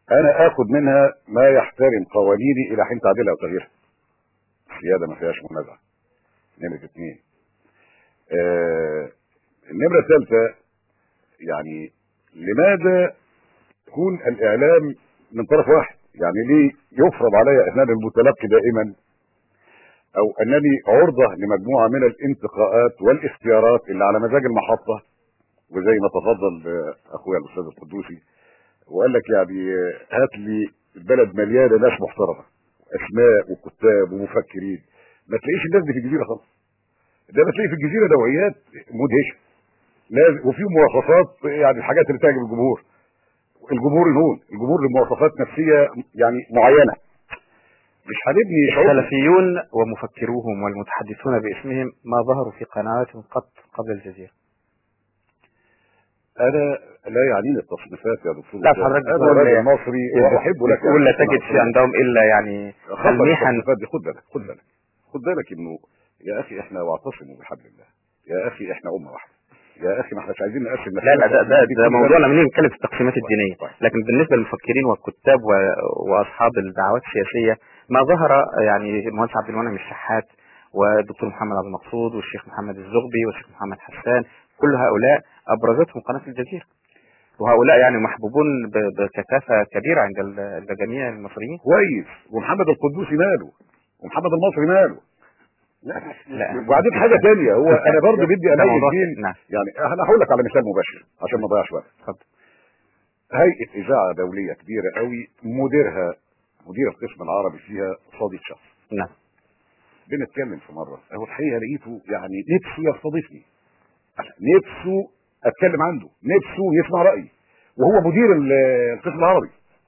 انا اخد منها ما يحترم قوانيني الى حين تعديلها وتغييرها السياده ما فيهاش منازعه نمره اثنين آه النمره الثالثه يعني لماذا يكون الاعلام من طرف واحد يعني ليه يفرض علي انني المتلقي دائما او انني عرضه لمجموعه من الانتقاءات والاختيارات اللي على مزاج المحطه وزي ما تفضل اخويا الاستاذ القدوسي وقال لك يعني هات لي البلد مليانه ناس محترمه اسماء وكتاب ومفكرين ما تلاقيش الناس دي في الجزيره خالص ده بتلاقي في الجزيره نوعيات مدهشه لازم وفي مواصفات يعني الحاجات اللي تعجب الجمهور الجمهور يهون الجمهور له مواصفات نفسيه يعني معينه مش هنبني شعور السلفيون ومفكروهم والمتحدثون باسمهم ما ظهروا في قنواتهم قط قبل الجزيرة انا لا يعنيني التصنيفات يا دكتور لا، أسامة. حضرتك انا بتقول راجل إيه؟ مصري واحب لك ولا تجد في عندهم إلا يعني خطر تلميحا التصنيفات دي خد بالك خد بالك خد بالك انه يا اخي احنا واعتصموا بحبل الله يا اخي احنا امه واحده يا اخي ما احناش عايزين نقسم لا لا ده ده, دي ده كل موضوع بلد. لما نيجي نتكلم في التقسيمات الدينيه طيب. لكن بالنسبه للمفكرين والكتاب و- واصحاب الدعوات السياسيه ما ظهر يعني المهندس عبد المنعم الشحات والدكتور محمد عبد المقصود والشيخ محمد الزغبي والشيخ محمد حسان كل هؤلاء ابرزتهم قناه الجزيره وهؤلاء يعني محبوبون ب- بكثافه كبيره عند ال- عند جميع المصريين كويس ومحمد القدوسي ماله ومحمد المصري ماله لا لا وبعدين حاجه ثانيه هو انا برضه بدي ده اميز موضوع بين نعم يعني انا هقول لك على مثال مباشر عشان ما اضيعش وقت اتفضل هيئه اذاعه دوليه كبيره قوي مديرها مدير القسم العربي فيها صديق شخص نعم بنتكلم في مره هو الحقيقه لقيته يعني نفسه يستضيفني نفسه اتكلم عنده نفسه يسمع رايي وهو مدير ال- القسم العربي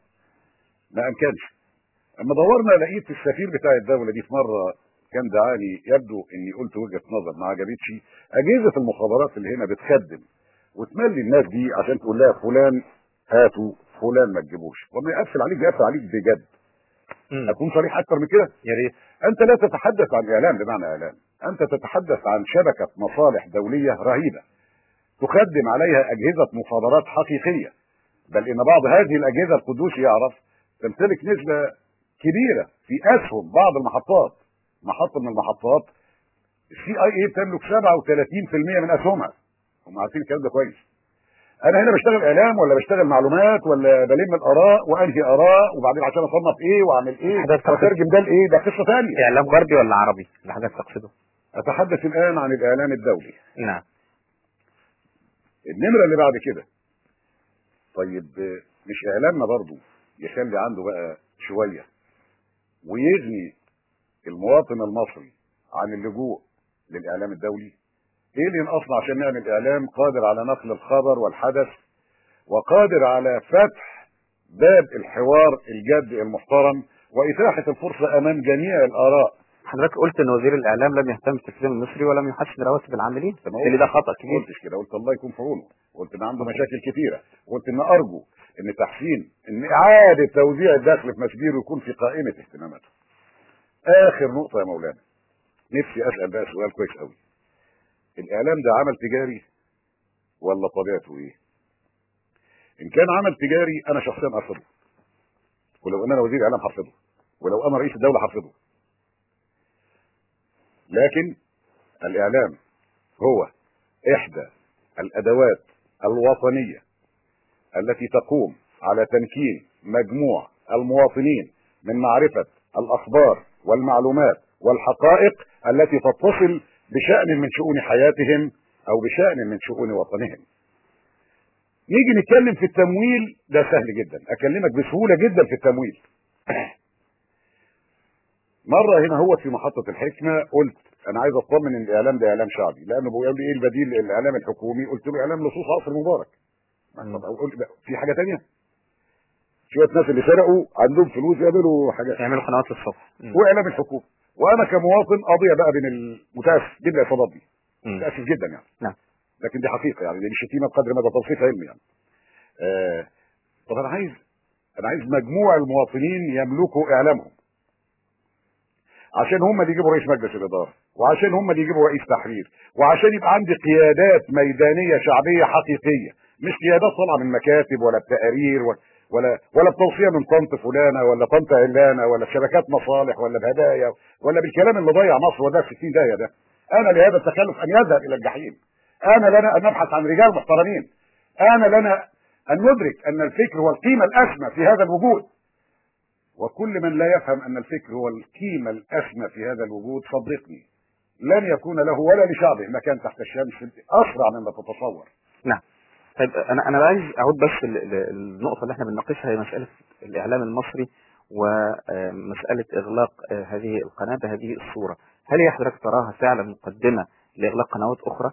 ما امكنش اما دورنا لقيت السفير بتاع الدوله دي في مره كان دعاني يبدو اني قلت وجهه نظر ما عجبتش اجهزه المخابرات اللي هنا بتخدم وتملي الناس دي عشان تقول لها فلان هاتوا فلان ما تجيبوش وما يقفل عليك بيقفل عليك بجد مم. اكون صريح اكتر من كده يا ريت انت لا تتحدث عن اعلام بمعنى اعلام انت تتحدث عن شبكه مصالح دوليه رهيبه تخدم عليها اجهزه مخابرات حقيقيه بل ان بعض هذه الاجهزه القدوسي يعرف تمتلك نسبه كبيره في اسهم بعض المحطات محطه من المحطات السي اي اي بتملك 37% من اسهمها هم عارفين الكلام ده كويس انا هنا بشتغل اعلام ولا بشتغل معلومات ولا بلم الاراء وانهي اراء وبعدين عشان اصنف ايه واعمل ايه حضرتك واترجم ده لايه ده قصه ثانيه اعلام غربي ولا عربي اللي حضرتك تقصده اتحدث الان عن الاعلام الدولي نعم النمره اللي بعد كده طيب آه، مش اعلامنا برضو يخلي عنده بقى شويه ويغني المواطن المصري عن اللجوء للاعلام الدولي ايه اللي ينقصنا عشان نعمل اعلام قادر على نقل الخبر والحدث وقادر على فتح باب الحوار الجاد المحترم واتاحه الفرصه امام جميع الاراء حضرتك قلت ان وزير الاعلام لم يهتم بالتلفزيون المصري ولم يحسن رواتب العاملين طب ما اللي ده قلتش- خطا ما كبير قلتش كده قلت الله يكون في عونه قلت ان عنده مشاكل كثيره قلت ان ارجو ان تحسين ان اعاده توزيع الدخل في مسبير يكون في قائمه اهتماماته اخر نقطه يا مولانا نفسي اسال بقى سؤال كويس قوي الاعلام ده عمل تجاري ولا طبيعته ايه ان كان عمل تجاري انا شخصيا ارفضه ولو ان انا وزير اعلام هرفضه ولو انا رئيس الدوله هرفضه لكن الاعلام هو احدى الادوات الوطنيه التي تقوم على تمكين مجموع المواطنين من معرفه الاخبار والمعلومات والحقائق التي تتصل بشان من شؤون حياتهم او بشان من شؤون وطنهم. نيجي نتكلم في التمويل ده سهل جدا، اكلمك بسهوله جدا في التمويل. مره هنا هو في محطه الحكمه قلت انا عايز اطمن ان الاعلام ده اعلام شعبي لانه بيقول لي ايه البديل للاعلام الحكومي قلت له اعلام لصوص عصر مبارك مم. طب أقول بقى في حاجه تانية شويه ناس اللي سرقوا عندهم فلوس يعملوا حاجات يعملوا قنوات الصبح مم. واعلام الحكومه وانا كمواطن قضيه بقى بين المتاسف جدا العصابات دي مم. متاسف جدا يعني نعم. لكن دي حقيقه يعني دي مش شتيمه بقدر ما ده توصيف علمي يعني آه طب انا عايز انا عايز مجموع المواطنين يملكوا اعلامهم عشان هم اللي يجيبوا رئيس مجلس الاداره وعشان هم اللي يجيبوا رئيس تحرير وعشان يبقى عندي قيادات ميدانيه شعبيه حقيقيه مش قيادات طالعه من مكاتب ولا بتقارير و... ولا ولا بتوصيه من طنط فلانه ولا طنط علانه ولا بشبكات مصالح ولا بهدايا ولا بالكلام اللي ضيع مصر وده 60 داهيه ده انا لهذا التخلف ان يذهب الى الجحيم انا لنا ان نبحث عن رجال محترمين انا لنا ان ندرك ان الفكر هو القيمه الاسمى في هذا الوجود وكل من لا يفهم ان الفكر هو القيمه الاسمى في هذا الوجود صدقني لن يكون له ولا لشعبه مكان تحت الشمس اسرع مما تتصور نعم طيب انا انا عايز اعود بس ل- ل- النقطه اللي احنا بنناقشها هي مساله الاعلام المصري ومساله اغلاق آه، هذه القناه بهذه الصوره هل هي حضرتك تراها فعلا مقدمه لاغلاق قنوات اخرى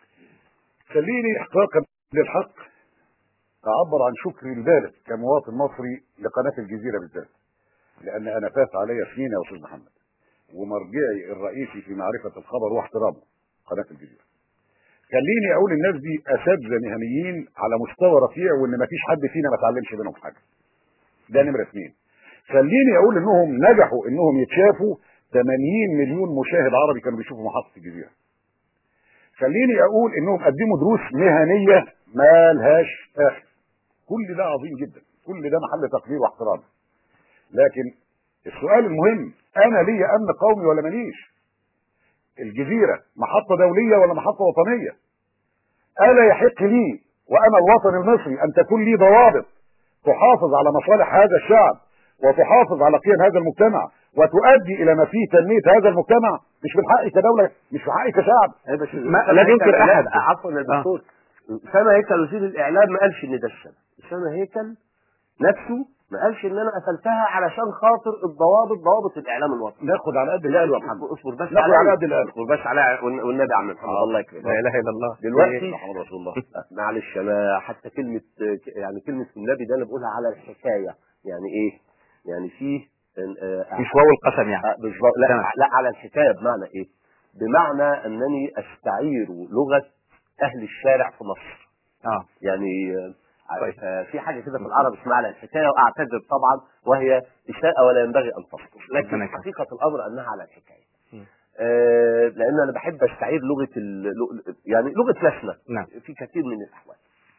خليني احقاقا للحق اعبر عن شكري البالغ كمواطن مصري لقناه الجزيره بالذات لان انا فات علي سنين يا استاذ محمد ومرجعي الرئيسي في معرفه الخبر واحترامه قناه الجزيره خليني اقول الناس دي اساتذه مهنيين على مستوى رفيع وان ما فيش حد فينا ما اتعلمش منهم حاجه ده نمره اثنين خليني اقول انهم نجحوا انهم يتشافوا 80 مليون مشاهد عربي كانوا بيشوفوا محطه الجزيره خليني اقول انهم قدموا دروس مهنيه ما لهاش اخر كل ده عظيم جدا كل ده محل تقدير واحترام لكن السؤال المهم انا لي امن قومي ولا ماليش الجزيره محطه دوليه ولا محطه وطنيه الا يحق لي وانا الوطن المصري ان تكون لي ضوابط تحافظ على مصالح هذا الشعب وتحافظ على قيم هذا المجتمع وتؤدي الى ما فيه تنميه هذا المجتمع مش من حقي كدوله مش من حقي كشعب ما- لا ينكر أحد. عفوا يا دكتور اسامه هيكل وزير الاعلام ما قالش ان ده السبب اسامه هيكل نفسه ما قالش ان انا قفلتها علشان خاطر الضوابط ضوابط الاعلام الوطني ناخد على قد القلب يا محمد اصبر بس ناخد على قد القلب اصبر بس على والنبي يا عم محمد الله يكرمك لا اله الا الله دلوقتي محمد رسول الله معلش انا حتى كلمه يعني كلمه النبي ده انا بقولها على الحكايه يعني ايه؟ يعني فيه آه، في شواو القسم يعني آه، بالظبط لا تمام. لا على الحكايه بمعنى ايه؟ بمعنى انني استعير لغه اهل الشارع في مصر اه يعني آه، طيب. آه، في حاجه كده في العرب اسمها على الحكايه واعتذر طبعا وهي اساءه ولا ينبغي ان تصدر لكن ربنا يكرمك. حقيقه الامر انها على الحكايه م. آه، لان انا بحب استعير لغه ال... لغ- يعني لغه ناسنا نعم في كثير من الاحوال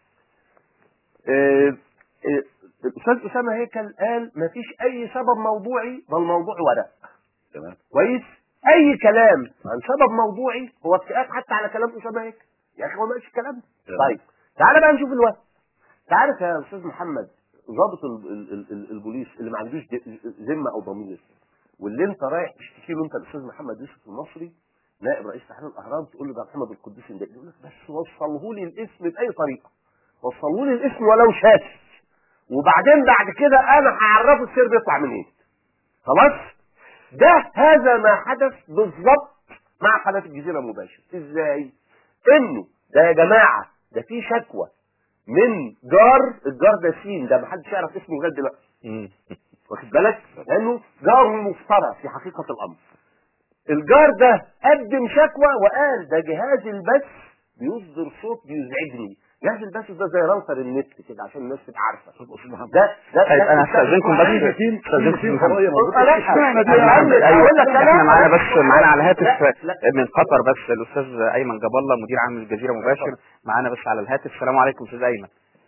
آه، آه، الاستاذ اسامه هيكل قال ما فيش اي سبب موضوعي بل موضوع ورق تمام كويس اي كلام عن سبب موضوعي هو اتفاق حتى على كلام اسامه هيكل يا اخي هو ما قالش الكلام ده تمام. طيب تعالى بقى نشوف الوقت تعرف يا استاذ محمد ضابط ال- ال- ال- ال- البوليس اللي ما عندوش د- ذمه او ضمير واللي انت رايح تشتكي له انت الاستاذ محمد يوسف المصري نائب رئيس تحرير الاهرام تقول له ده محمد القدوسي ده يقول لك بس وصله لي الاسم باي طريقه وصلوا لي الاسم ولو شاف وبعدين بعد كده انا هعرفه السر بيطلع منين خلاص ده هذا ما حدث بالظبط مع قناه الجزيره مباشر ازاي انه ده يا جماعه ده في شكوى من جار الجار ده سين ده محدش يعرف اسمه لغايه دلوقتي مم. واخد بالك لانه جار مفترى في حقيقه الامر الجار ده قدم شكوى وقال ده جهاز البث بيصدر صوت بيزعجني جهاز البث ده زي راوتر النت كده عشان الناس تبقى عارفه ده ده طيب ده- انا ده- هستاذنكم في بس في استاذنكم في محمد. قضيه موجودة. لا، اشمعنى دي لا، يا محمد؟ لا، ايوه أقول لك أنا- احنا معانا بس معانا على الهاتف لا، لا. من قطر بس الاستاذ ايمن جاب الله مدير عام الجزيره مباشر معانا بس على الهاتف السلام عليكم استاذ ايمن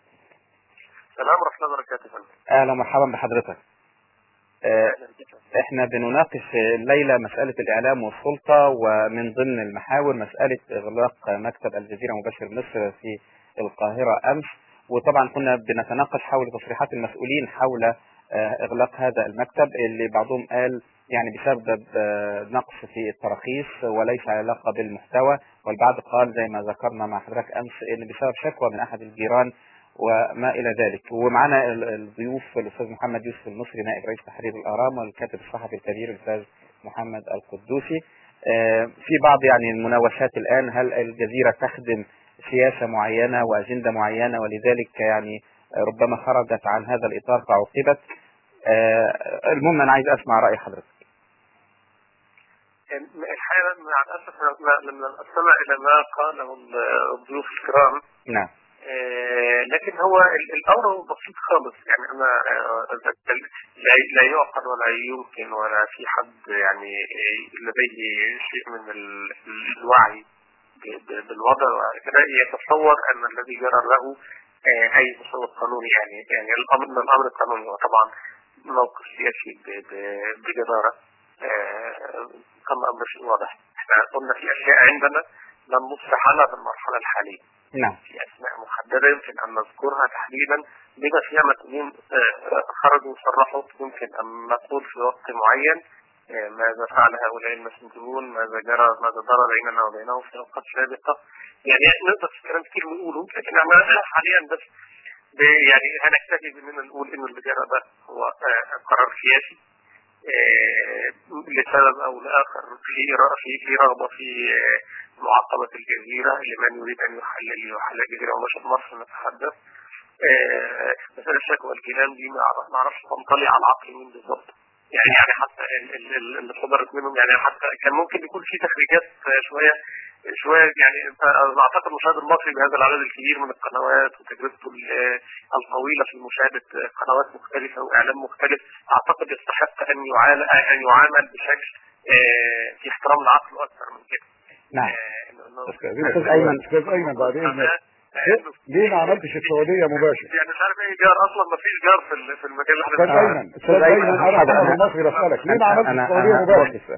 السلام ورحمه الله وبركاته يا فندم. اهلا ومرحبا بحضرتك آه، أهلا بك. احنا بنناقش الليله مساله الاعلام والسلطه ومن ضمن المحاور مساله اغلاق مكتب الجزيره مباشر مصر في القاهره امس وطبعا كنا بنتناقش حول تصريحات المسؤولين حول آه، اغلاق هذا المكتب اللي بعضهم قال يعني بسبب آه، نقص في التراخيص وليس علاقه بالمحتوى والبعض قال زي ما ذكرنا مع حضرتك امس ان بسبب شكوى من احد الجيران وما الى ذلك ومعنا ال- الضيوف الاستاذ محمد يوسف المصري نائب رئيس تحرير الاهرام والكاتب الصحفي الكبير الاستاذ محمد القدوسي آه، في بعض يعني المناوشات الان هل الجزيره تخدم سياسه معينه واجنده معينه ولذلك يعني آه، ربما خرجت عن هذا الاطار فعوقبت آه، المهم انا عايز اسمع راي حضرتك يعني الحقيقه مع الاسف لما لما استمع الى ما قاله الضيوف الكرام نعم آه، لكن هو ال- الامر بسيط خالص يعني انا آه، لا لا يعقل ولا يمكن ولا في حد يعني آه، لديه شيء من ال- الوعي ب- ب- بالوضع كده يتصور ان الذي جرى له آه، اي مستوى قانوني يعني يعني الامر من الامر القانوني هو طبعا موقف سياسي ب- ب- بجداره آه، كما امر شيء واضح احنا قلنا في اشياء عندنا لم نصبح عنها في المرحله الحاليه نعم في اسماء محدده يمكن ان نذكرها تحديدا بما فيها مسؤولين آه، خرجوا وصرحوا يمكن ان نقول في وقت معين آه، ماذا فعل هؤلاء المسؤولون ماذا جرى ماذا جرى بيننا وبينهم في اوقات سابقه يعني نقدر في كلام كتير نقوله لكن احنا حاليا بس ب- يعني هنكتفي باننا نقول ان اللي جرى ده هو آه، قرار سياسي آه، لسبب او لاخر في ر- في في رغبه في آه، معاقبه الجزيره لمن يريد ان يحلل يحلل الجزيره ومش مصر نتحدث آه، مسألة الشكوى والكلام دي ما أعرف- ما اعرفش تنطلي على عقل مين بالظبط يعني يعني حتى ال- ال- ال- اللي صدرت منهم يعني حتى كان ممكن يكون في تخريجات آه، شويه شويه يعني أنا اعتقد المشاهد المصري بهذا العدد الكبير من القنوات وتجربته ال- الطويله في مشاهده قنوات مختلفه واعلام مختلف اعتقد يستحق ان يعامل ان يعامل بشكل آه، في احترام العقل اكثر من كده. نعم آه، إنه- إنه- استاذنك أستاذ أيمن. استاذ ايمن بعد اذنك لأنه ليه ما عملتش السعوديه مباشر؟ يعني مش عارف ايه جار اصلا ما فيش جار في ال- في المكان اللي استاذ احنا فيه. ايمن استاذ ايمن انا حاضر، محمد أنا- المصري بسالك ليه ما عملتش أنا- السعوديه أنا مباشر؟ بوقف.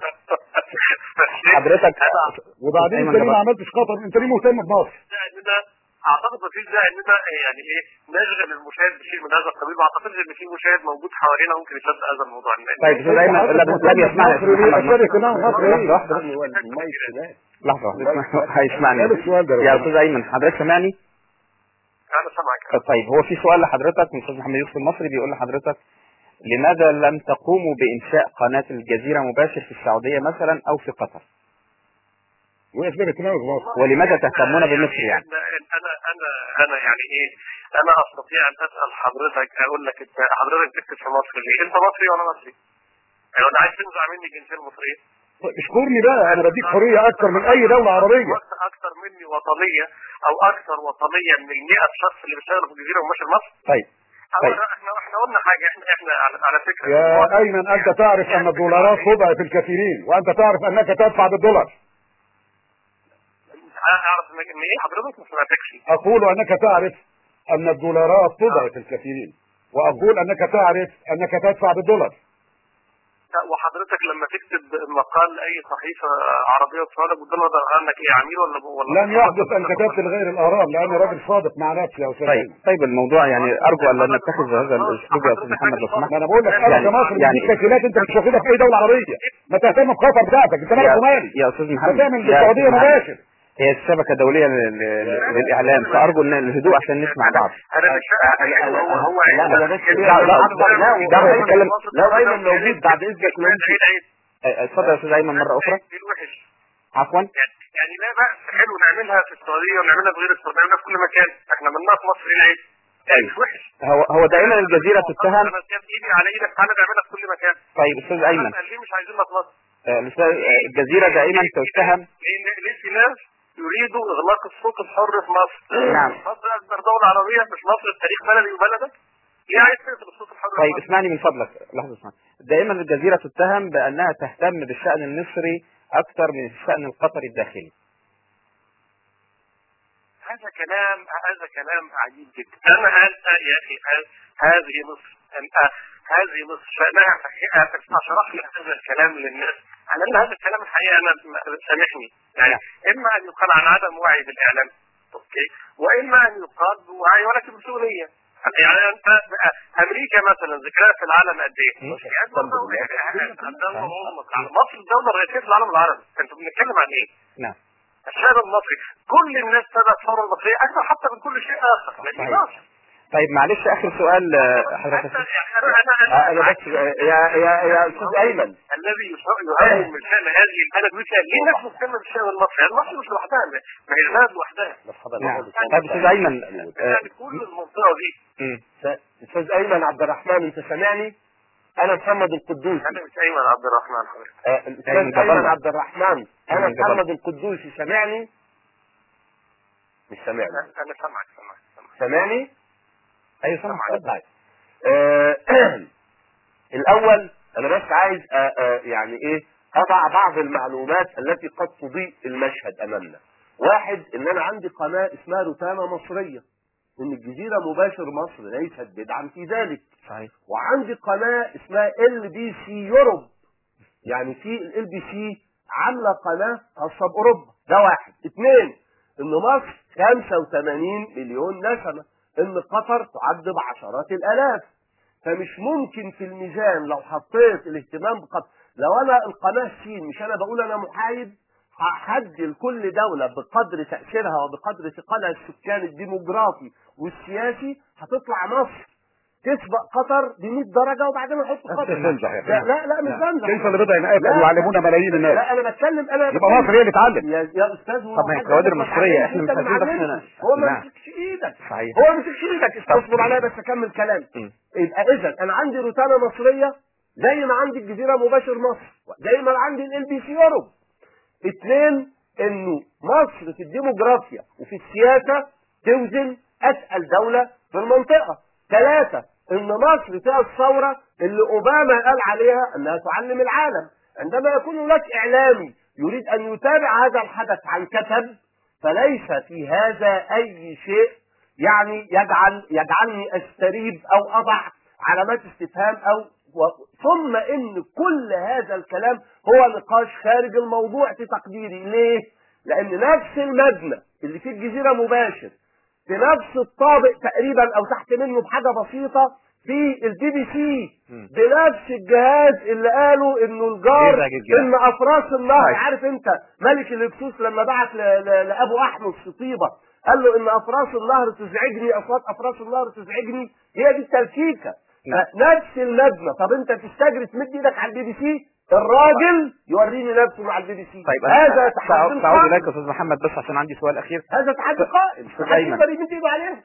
حضرتك وبعدين انت أيمن ليه ما جبر. عملتش قطر؟ انت ليه مهتم بمصر؟ ده اننا اعتقد ما فيش داعي اننا يعني ايه نشغل المشاهد بشيء من هذا القبيل ما اعتقدش ان في مشاهد موجود حوالينا ممكن يصدق هذا الموضوع طيب استاذ ايمن لا لم يسمعني مصر ليه؟ محمد اشارك انها مصر لحظه ايه؟ واحده بس المايك هناك لحظه واحده اسمع- هيسمعني اسأل السؤال ده لو يا سمحت. استاذ ايمن حضرتك سامعني انا سامعك طيب هو في سؤال لحضرتك من استاذ محمد يوسف المصري بيقول لحضرتك لماذا لم تقوموا بانشاء قناه الجزيره مباشر في السعوديه مثلا او في قطر وايه اسباب اهتمامك بمصر؟ ولماذا تهتمون بمصر يعني انا انا انا يعني ايه انا استطيع ان اسال حضرتك اقول لك انت حضرتك بتكتب في مصر ليه؟ انت مصري وانا مصري؟ يعني انا عايز تنزع مني الجنسيه المصريه؟ طيب اشكرني بقى انا بديك حريه اكتر من اي دوله عربيه وقت اكثر مني وطنيه او اكثر وطنيه من ال 100 شخص اللي بيشتغلوا في الجزيره وماشي مصر طيب طيب. أولا احنا احنا قلنا حاجه احنا احنا على, على فكره يا ايمن انت تعرف ان الدولارات تضعف الكثيرين وانت تعرف انك تدفع بالدولار اعرف ان إن ايه حضرتك ما سمعتكش اقول انك تعرف ان الدولارات تضعف الكثيرين واقول انك تعرف انك تدفع بالدولار وحضرتك لما تكتب مقال لاي صحيفه عربيه وتصادق بالدولار ده عنك ايه عميل ولا ولا لن يحدث ان كتبت لغير الارام لاني راجل صادق مع نفسي يا استاذ طيب ايمن طيب الموضوع يعني ارجو ان لا نتخذ هذا الاسلوب يا استاذ محمد لو سمحت ما انا بقول لك انا يعني- كمصري يعني- بديك تسهيلات انت مش واخدها في اي دوله عربيه ما تهتم بخطر بتاعتك انت مالك يا, ومالي يا استاذ ما محمد تعمل يا بالسعوديه أستاذ محمد. مباشر هي الشبكه دوليه لل- لل- للاعلام فارجو ان الهدوء عشان نسمع بعض انا مش فاهم هو هو لا انا بس لا، لا، لا ده هو بيتكلم- لو ايمن موجود بعد اذنك لا ممكن أه، اتفضل يا استاذ ايمن مره اخرى دي الوحش عفوا يعني يعني لا بأس حلو نعملها في السعوديه ونعملها في غير السعوديه نعملها في كل مكان احنا عملناها في مصر ايه العيب؟ يعني مش وحش هو هو دائما الجزيره تتهم انا كان ايدي على ايدك تعالى نعملها في كل مكان طيب استاذ ايمن قال ليه مش عايزينها في مصر؟ آه، الأستاذ- آه، الجزيره دائما تتهم لان ليه في ناس يريدوا اغلاق السوق الحر في مصر نعم. مصر اكبر دوله عربيه مش مصر التاريخ بلدي وبلدك ليه عايز تقفل السوق الحر في طيب مصر؟ اسمعني من فضلك لحظه اسمعني دائما الجزيره تتهم بانها تهتم بالشان المصري اكثر من الشان القطري الداخلي هذا كلام هذا كلام عجيب جدا انا انت يا اخي ه- هذه مصر انت هذه مصر شانها اشرح لك هذا الكلام للناس على ان هذا الكلام الحقيقه انا م- سامحني يعني اما ان يقال عن عدم وعي بالاعلام اوكي واما ان يقال بوعي ولكن بمسؤوليه يعني انت امريكا مثلا ذكرها في العالم قد ايه؟ يعني الدولة العظمى. مصر الدوله الرئيسيه في العالم العربي انتوا بنتكلم عن ايه؟ نعم الشعب المصري كل الناس تبع الثوره المصريه اكثر حتى من كل شيء اخر لكن صحيح. مصر طيب معلش اخر سؤال آه، حتى حضرتك يعني انا انا آه، انا بس آه، يا يا يا استاذ ايمن الذي يهاجم من شان هذه البلد مثل ليه الناس مهتمه بالشان المصري؟ يعني مصر مش لوحدها ما هي البلد لوحدها نعم طيب استاذ ايمن آه، يعني كل المنطقه دي مم. استاذ ايمن عبد الرحمن انت سامعني انا محمد القدوسي انا مش ايمن عبد الرحمن حضرتك آه، الاستاذ أيمن جبل. ايمن عبد الرحمن انا أيمن جبل. محمد القدوسي سامعني مش سامعني انا أنا سامعك سامعك سامعك سامعني ايوه سامع اتفضل آه، الاول انا بس عايز آه، آه، يعني ايه اضع بعض المعلومات التي قد تضيء المشهد امامنا واحد ان انا عندي قناة اسمها روتانا مصرية ان الجزيره مباشر مصر ليست بدعا في ذلك صحيح وعندي قناه اسمها ال بي سي يوروب يعني في ال بي سي عامله قناه خاصه باوروبا ده واحد اثنين ان مصر 85 مليون نسمه ان قطر تعد بعشرات الالاف فمش ممكن في الميزان لو حطيت الاهتمام بقطر لو انا القناه سين مش انا بقول انا محايد هحدد لكل دولة بقدر تأثيرها وبقدر ثقلها السكاني الديموغرافي والسياسي هتطلع مصر تسبق قطر ب 100 درجة وبعدين نحط قطر تنجح يا لا لا, لا مش بنجح كيف لبضع نائب لا. ان يعلمون ملايين الناس لا انا بتكلم انا يبقى مصر هي اللي تعلم يا يا استاذ هو طب ما هي حد كوادر يقول لك مصرية، عليه إحنا أنت مش عايزين معلمش. إحنا- هو ما نعم. يمسكش ايدك صحيح هو ما يمسكش ايدك اصبر عليا بس اكمل كلامي م. يبقى اذا انا عندي روتانا مصريه زي ما عندي الجزيره مباشر مصر زي ما عندي ال بي سي يوروب اثنين انه مصر في الديموغرافيا وفي السياسه توزن اتقل دوله في المنطقه ثلاثه ان مصر فيها الثوره اللي اوباما قال عليها انها تعلم العالم عندما يكون هناك اعلامي يريد ان يتابع هذا الحدث عن كتب فليس في هذا اي شيء يعني يجعل يجعلني استريب او اضع علامات استفهام او و... ثم ان كل هذا الكلام هو نقاش خارج الموضوع في تقديري ليه؟ لان نفس المبنى اللي فيه الجزيره مباشر في نفس الطابق تقريبا او تحت منه بحاجه بسيطه في البي بي سي مم. بنفس الجهاز اللي قالوا انه الجار يزعج الجهاز. ان افراس النهر طيب. عارف انت ملك الهكسوس لما بعت ل- ل- لابو احمد في طيبه قال له ان افراس النهر تزعجني اصوات افراس النهر تزعجني هي دي التلكيكه نعم. نفس المبنى طب انت تستجري تمد ايدك على البي بي سي الراجل يوريني نفسه مع البي بي سي طيب هذا أنا تحدي سأعود سأعود قائم. إليك يا أستاذ محمد بس عشان عندي سؤال أخير هذا تحدي قائم أستاذ محدش أيمن. يقدر يمد ايده عليه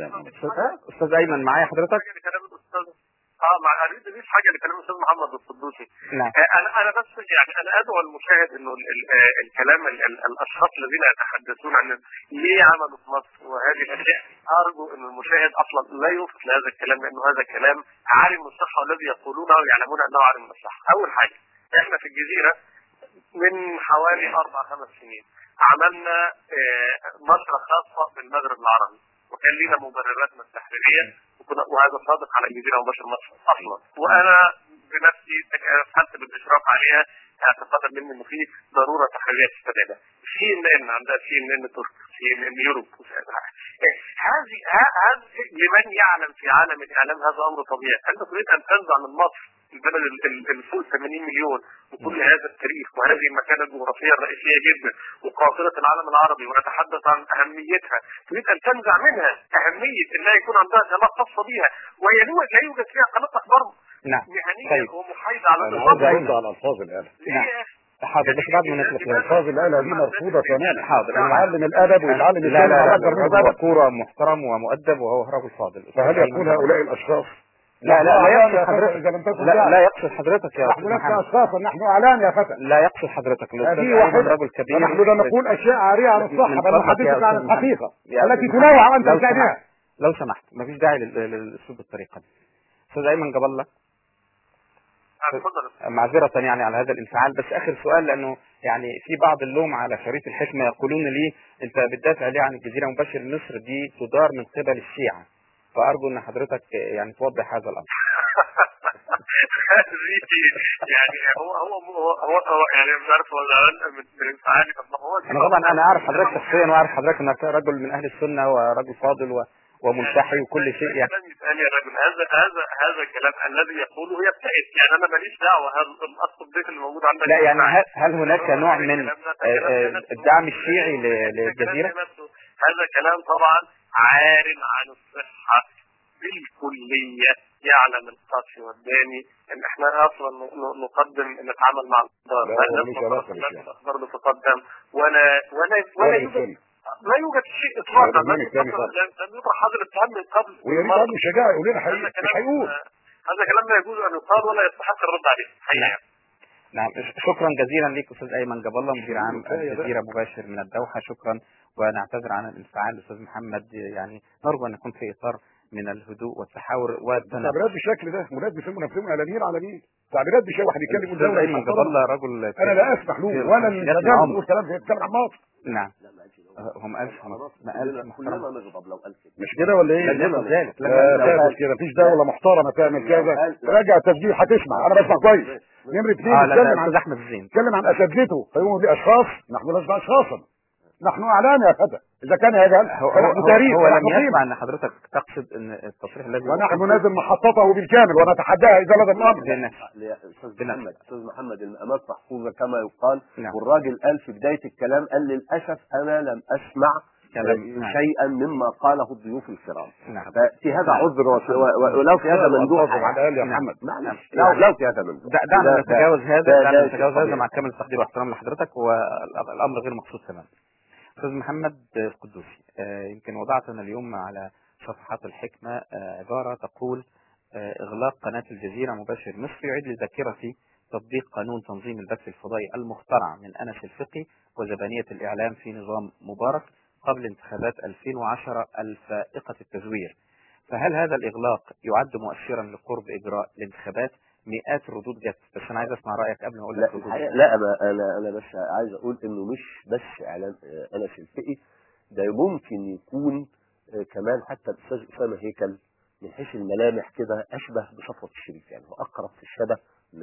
ها؟ أستاذ أيمن معايا حضرتك؟ حاجه لكلام الاستاذ اه مع اريد اضيف حاجه لكلام الاستاذ محمد القدوسي نعم آه، انا انا بس يعني انا ادعو المشاهد انه ال- ال- آه، الكلام ال- ال- الاشخاص الذين يتحدثون عن ليه عملوا في مصر وهذه الاشياء ارجو ان المشاهد اصلا لا يوصف لهذا الكلام لانه هذا كلام عالم من الصحه والذي يقولونه يعلمون انه عالم من الصحه اول حاجه احنا في الجزيره من حوالي اربع خمس سنين عملنا آه، نشره خاصه بالمغرب العربي وكان لنا مبرراتنا التحريريه وكنا- وهذا صادق على الجزيره مباشر مصر اصلا وانا بنفسي دخلت بالاشراف عليها اعتقادا مني انه في ضروره تحريريه تستدعي في ان ان عندها في ان ان ترك في ان ان يوروب إيه، هذه ه- هذا لمن يعلم في عالم الاعلام هذا امر طبيعي انت تريد ان تنزع من مصر البلد ال- ال- اللي فوق 80 مليون وكل هذا التاريخ وهذه المكانه الجغرافيه الرئيسيه جدا وقاطره العالم العربي ونتحدث عن اهميتها تريد ان تنزع منها اهميه انها يكون عندها قناه خاصه بها وهي لا لا يوجد فيها قناه اخبار نعم مهنيه طيب. ومحايده على انا النظام عاوز ارد على الفاظ الآلة نعم. حاضر بس بعد ما نخلص لازم. الفاظ الآلة دي مرفوضة تماما حاضر. أنا- يتعلم الادب ويتعلم لا الشيء لا لا أكبر منه الرجل أدب. كورة محترم ومؤدب وهو رجل فاضل فهل يقول هؤلاء الاشخاص لا لا لا نحن يقصد أعلام يا فتى، حضرتك اذا لم تكن لا داعي. لا يقصد حضرتك يا نحن أستاذ لسنا محمد اشخاصا نحن اعلام يا فتى لا يقصد حضرتك الأستاذ هذه أيمن واحدة رجل كبير ونحن لا نقول اشياء عارية عن الصحة من بل فضلك يا نحدثك عن أستاذ محمد. الحقيقة يا التي أستاذ تنوع محمد، عن لو تشابهها سمحت لو سمحت مفيش داعي لل- لل- للأسلوب بالطريقة دي أستاذ أيمن قبل الله اتفضل معذرة يعني على هذا الانفعال بس آخر سؤال لأنه يعني في بعض اللوم على شريط الحكمة يقولون لي أنت بتدافع ليه عن الجزيرة مباشر مصر دي تدار من قبل الشيعة فأرجو أن حضرتك يعني توضح هذا الأمر يعني هو هو هو هو, هو يعني مش عارف هو زعلان من من انفعالي طب ما هو أنا طبعا أنا أعرف حضرتك شخصيا وأعرف حضرتك أنك رجل من أهل السنة ورجل فاضل و... وملتحي وكل شيء يعني كلام يتقال يا رجل هذا هذا هذا الكلام الذي يقوله يبتئس يعني انا ماليش دعوه هذا الاصل الضيف اللي موجود عندك لا يعني هل, هل هناك نوع من آه، آه، الدعم الشيعي ل- للجزيرة؟ هذا كلام طبعا عار عن الصحه بالكليه يعلم القاسي والداني ان احنا اصلا ن- ن- نقدم نتعامل مع الاخبار لا، ما هو الناس ملوش علاقة ما بالشيء. الاخبار بتقدم ولا ولا ولا ولا يوجد بالسنة. لا يوجد شيء اطلاقا هذا لم برنامج ثاني يطرح خالص. لم يطرح هذا الاتهام من قبل ويا ريت مرة. عنده شجاعة يقول لنا هذا حقيقة مش كلام هيقول هذا كلام لا يجوز ان يقال ولا يستحق الرد عليه حقيقة نعم شكرا جزيلا لك استاذ ايمن جاب الله مدير عام كفاية بقى. الجزيره مباشر من الدوحه شكرا ونعتذر عن الانفعال استاذ محمد يعني نرجو ان نكون في اطار من الهدوء والتحاور والتناغم تعبيرات بالشكل ده ولاد بيسموا نفسهم اعلاميين على مين تعبيرات بشيء واحد يتكلم استاذ الدولة ايمن جاب الله رجل انا لا اسمح له في ولا خلفيات الرجال العمر. بيقول كلام زي بيتكلم عن مصر نعم لا ما قالش هو ما قالش ما قالش كلنا محترم كلنا نغضب لو قال كده مش كده ولا ايه؟ لم يقل ذلك لم لا يقل ذلك. تعمل كده مفيش دولة محترمة تعمل كذا راجع التسجيل هتسمع انا بسمع كويس نمرة اثنين اه لا بيتكلم ده عن استاذ احمد الزين بيتكلم عن اساتذته فيقوموا دي اشخاص نحن لسنا اشخاصا نحن اعلام يا فتى اذا كان يجهل هو هو, فنحن هو, تاريخ هو لم ونحن قيمة يسمع ان حضرتك تقصد ان التصريح الذي ونحن نازل محطته بالكامل ونتحداها اذا لدى الامر بالنفس يا استاذ بنفس. محمد استاذ محمد المقامات محفوظه كما يقال نعم. والراجل قال في بدايه الكلام قال للاسف انا لم اسمع كلام- آه، نعم. شيئا مما قاله الضيوف الكرام نعم ففي هذا عذر وفي- و- و- ولو في هذا مندوح على الاقل يا نعم. محمد معلش نعم. لو لو في هذا مندوح دا- دعنا ده- نتجاوز هذا ده- دعنا ده نتجاوز شيء هذا طبيعي. مع كامل التقدير واحترام لحضرتك والامر غير مقصود تماما استاذ محمد القدوسي آه، يمكن وضعت انا اليوم على صفحات الحكمه آه، عباره تقول آه، اغلاق قناه الجزيره مباشر مصر يعيد لذاكرتي تطبيق قانون تنظيم البث الفضائي المخترع من انس الفقي وزبانيه الاعلام في نظام مبارك قبل انتخابات 2010 الفائقه التزوير فهل هذا الإغلاق يعد مؤشرا لقرب إجراء الانتخابات؟ مئات الردود جت بس أنا عايز أسمع رأيك قبل ما أقول لا لك ردود الحقيقة لا انا انا انا بس عايز اقول انه مش بس اعلان آه، انس الفقي ده ممكن يكون آه، كمان حتى الاستاذ اسامه هيكل من حيث الملامح كده اشبه بصفوه الشريف يعني هو اقرب في الشبه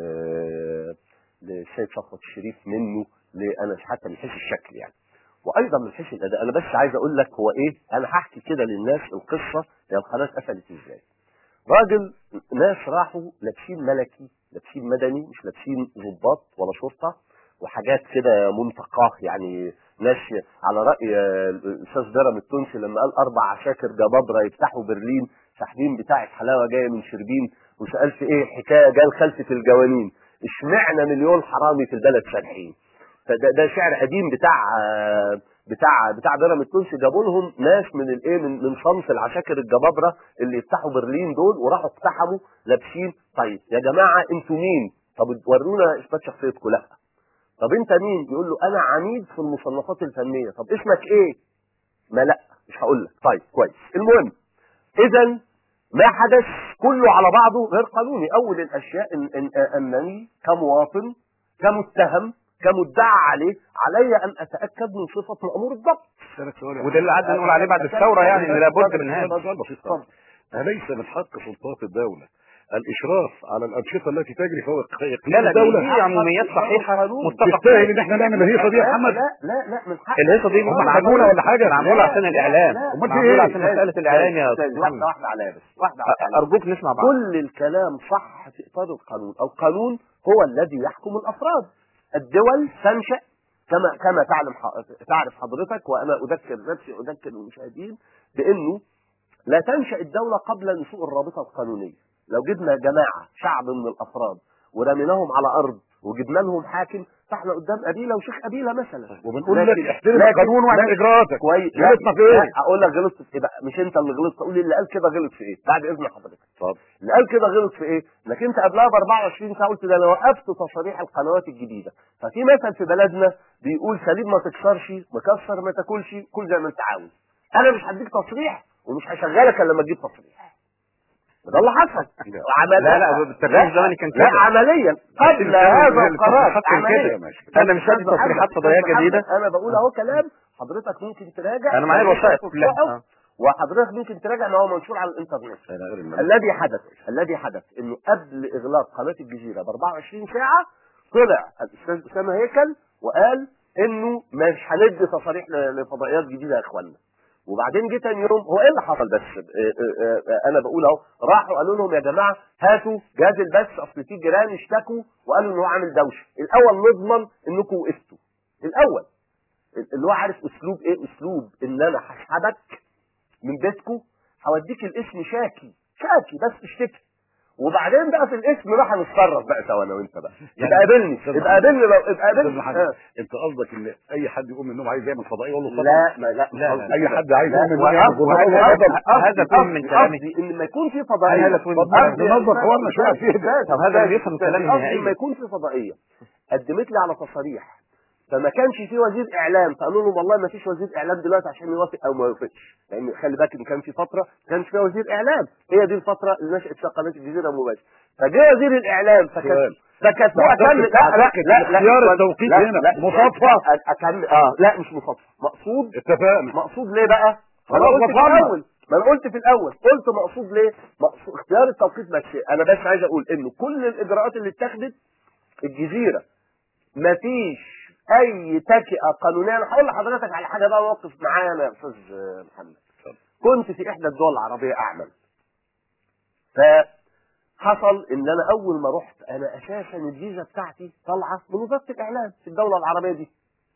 ل- للسيد صفوه الشريف منه لانس حتى من حيث الشكل يعني وايضا من حيث الاداء انا بس عايز اقول لك هو ايه انا هحكي كده للناس القصه هي القناه اتقفلت ازاي راجل ناس راحوا لابسين ملكي لابسين مدني مش لابسين ضباط ولا شرطه وحاجات كده منتقاه يعني ناس على راي آه، الاستاذ درم التونسي لما قال اربع عساكر جبابره يفتحوا برلين ساحبين بتاعه حلاوه جايه من شربين وسال في ايه حكايه جال خلفه الجوانين اشمعنى مليون حرامي في البلد سارحين فده ده شعر قديم بتاع آه، بتاع بتاع درم التونسي جابوا لهم ناس من الايه من من صنف العساكر الجبابره اللي يفتحوا برلين دول وراحوا اقتحموا لابسين طيب يا جماعه انتوا مين؟ طب ورونا اثبات شخصيتكم لا طب انت مين؟ يقول له انا عميد في المصنفات الفنيه طب اسمك ايه؟ ما لا مش هقول لك طيب كويس المهم اذا ما حدث كله على بعضه غير قانوني اول الاشياء إن إن انني كمواطن كمتهم كمدعى عليه علي ان اتاكد من صفه مامور الضبط اسالك سؤال يا وده اللي قعدنا نقول عليه بعد الثورة يعني إن لابد من هذا سؤال بسيط خالص. أليس من حق سلطات الدولة الإشراف على الأنشطة التي تجري فوق إقليم لا لا الدولة دي عموميات صحيحة متفق تستاهل إن إحنا نعمل الهيصة دي يا لا محمد لا لا لا من حق الهيصة دي هم معمولة عملونا ولا حاجة؟ معمولة لا، عشان الإعلام لا، أمال في معمولة إيه؟ عشان مسألة الإعلام يا أستاذ، أستاذ واحده محمد واحده عليا بس واحده واحده أرجوك نسمع بعض كل الكلام صح في اطار القانون القانون هو الذي يحكم الافراد الدول تنشا كما كما تعلم ح- تعرف حضرتك وانا اذكر نفسي اذكر المشاهدين بانه لا تنشا الدوله قبل نشوء الرابطه القانونيه لو جبنا جماعه شعب من الافراد ورميناهم على ارض وجبنا لهم حاكم فاحنا قدام قبيله وشيخ قبيله مثلا وبنقول لك لكن- احترم لكن- القانون واعمل لكن- إجراءاتك كويس غلطنا في لا، إيه؟ اقول لك غلطت في ايه بقى مش انت اللي غلطت قول لي اللي قال كده غلط في ايه بعد اذن حضرتك طب اللي قال كده غلط في ايه؟ انك انت قبلها ب 24 ساعه قلت ده انا وقفت تصاريح القنوات الجديده، ففي مثل في بلدنا بيقول سليم ما تكسرش، مكسر ما تاكلش، كل زي ما انت عاوز. انا مش هديك تصريح ومش هشغلك الا لما تجيب تصريح. ده اللي حصل. عمل لا لا بالترتيب الزمني كان لا كده عمليا قبل هذا القرار التصريحات كان عمليا كده. ماشي. أنا مش هدي تصريحات فضائية محمد، جديدة انا بقول اهو كلام حضرتك ممكن تراجع أنا معايا الوثائق كلها الصحف، آه. وحضرتك ممكن تراجع ان هو منشور على الانترنت أنا غير الملك. الذي حدث الذي حدث انه قبل اغلاق قناه الجزيره ب 24 ساعه طلع الاستاذ اسامه هيكل وقال انه مش هندي تصاريح ل- لفضائيات جديده يا اخوانا وبعدين جه تاني يوم هو ايه اللي حصل بس آه، آه، آه، انا بقول اهو راحوا قالوا لهم يا جماعه هاتوا جهاز البث اصل في جيران اشتكوا وقالوا ان هو عامل دوشه الاول نضمن انكم وقفتوا الاول اللي هو عارف اسلوب ايه اسلوب ان انا هسحبك من بيتكم هوديك الاسم شاكي شاكي بس اشتكي وبعدين بقى في الاسم بقى هنتصرف بقى سوا انا وانت بقى يبقى قابلني يبقى قابلني لو يبقى أستاذ قابلني محمد، آه. انت قصدك ان اي حد يقوم من النوم عايز يعمل فضائيه يقول له اتفضل. لا ما لا لا، مش لا. قصدي اي كده. حد عايز لا، يعمل وهذا- يعمل فضائيه وهذا- اتفضل. هذا فهم من قصدي- كلامك. قصدي ان ما يكون في هل فضائيه هذا فهم من قصدي- كلامك؟ نظر حوارنا شوية قصدي- فيه. قصدي- طب هذا بيفهم قصدي- كلامي قصدي نهائيا. ما يكون في فضائيه قدمت لي على تصاريح فما كانش في وزير اعلام فقالوا لهم والله ما فيش وزير اعلام دلوقتي عشان يوافق او ما يوافقش لان خلي بالك ان كان في فتره ما كانش فيها وزير اعلام هي دي الفتره اللي نشات فيها قناه الجزيره مباشر فجاء وزير الاعلام فكان سؤال. فكانت ما أعتقد- أكمل- لا لا أعتقد لا لا اختيار التوقيت لا هنا لا مصادفة. أ- اكمل اه لا مش مصادفه مقصود اتفقنا مقصود ليه بقى؟ ما انا خلاص قلت في وصلنا. الاول ما انا قلت في الاول قلت مقصود ليه؟ مقصود اختيار التوقيت بس انا بس عايز اقول انه كل الاجراءات اللي اتخذت الجزيره مفيش اي تكئه قانونيه انا هقول لحضرتك على حاجه بقى موقف معايا انا يا استاذ محمد كنت في احدى الدول العربيه اعمل فحصل ان انا اول ما رحت انا اساسا الفيزا بتاعتي طالعه من وزاره الاعلام في الدوله العربيه دي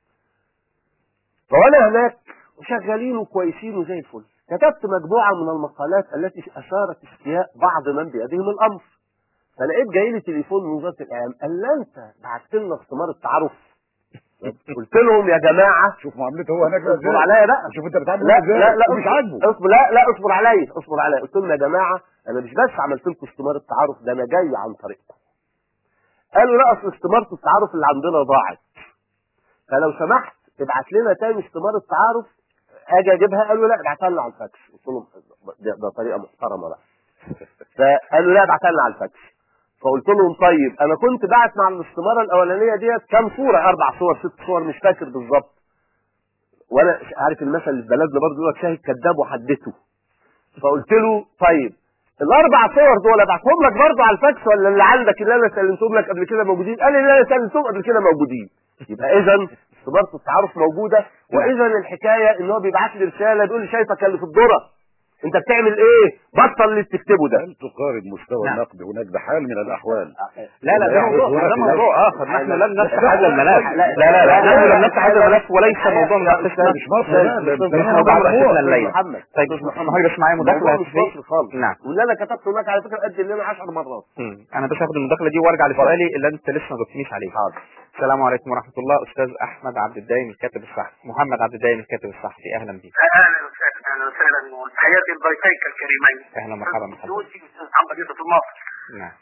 فوانا هناك وشغالين وكويسين وزي الفل كتبت مجموعه من المقالات التي اثارت استياء بعض من بيدهم الامر فلقيت جاي لي تليفون من وزاره الاعلام قال لا انت بعت لنا استماره التعارف قلت لهم يا جماعه شوف معاملته هو هناك بقى اصبر ازاي. عليا بقى شوف انت بتعمل لا ازاي لا لا مش اصبر- عاجبه اصبر لا لا اصبر عليا اصبر عليا قلت لهم يا جماعه انا مش بس عملت لكم استماره تعارف ده انا جاي عن طريقكم قالوا لا اصل استماره التعارف اللي عندنا ضاعت فلو سمحت ابعت لنا تاني استماره تعارف اجي اجيبها قالوا لا ابعتها لنا على الفاكس قلت لهم ده, ده طريقه محترمه بقى فقالوا لا ابعتها لنا على الفاكس فقلت لهم طيب انا كنت بعت مع الاستماره الاولانيه ديت كام صوره اربع صور ست صور مش فاكر بالظبط وانا عارف المثل اللي في بلدنا برضه يقول لك شاهد كذاب وحدته فقلت له طيب الاربع صور دول ابعتهم لك برضه على الفاكس ولا اللي عندك اللي انا سلمتهم لك قبل كده موجودين؟ قال لي اللي انا سلمتهم قبل كده موجودين. يبقى اذا استماره التعارف موجوده واذا الحكايه ان هو بيبعت لي رساله بيقول لي شايفك اللي في الذره انت بتعمل ايه؟ بطل اللي بتكتبه ده. هل تقارن مستوى نعم. النقد هناك بحال من الاحوال لا لا ده لا، موضوع هنا ده في موضوع نفس- اخر نحن لا، لم نفتح هذا الملف لا، لا لا لا نحن لم نفتح هذا الملف وليس موضوع مناقشتنا مش مصر لا، ده مش بنتكلم موضوع عن مناقشتنا موضوع. الليله محمد طيب محمد بس معايا الموضوع مداخله مش هاتفية. مصر خالص نعم واللي انا كتبته هناك على فكره قد اللي انا 10 مرات مم. انا بس هاخد المداخله دي وارجع لسؤالي اللي انت لسه ما جبتنيش عليه حاضر السلام عليكم ورحمه الله استاذ احمد عبد الدايم الكاتب الصحفي محمد عبد الدايم الكاتب الصحفي اهلا بيك اهلا وسهلا اهلا وسهلا وتحياتي لضيفيك الكريمين اهلا ومرحبا بحضرتك دوسي والاستاذ محمد يوسف المصري نعم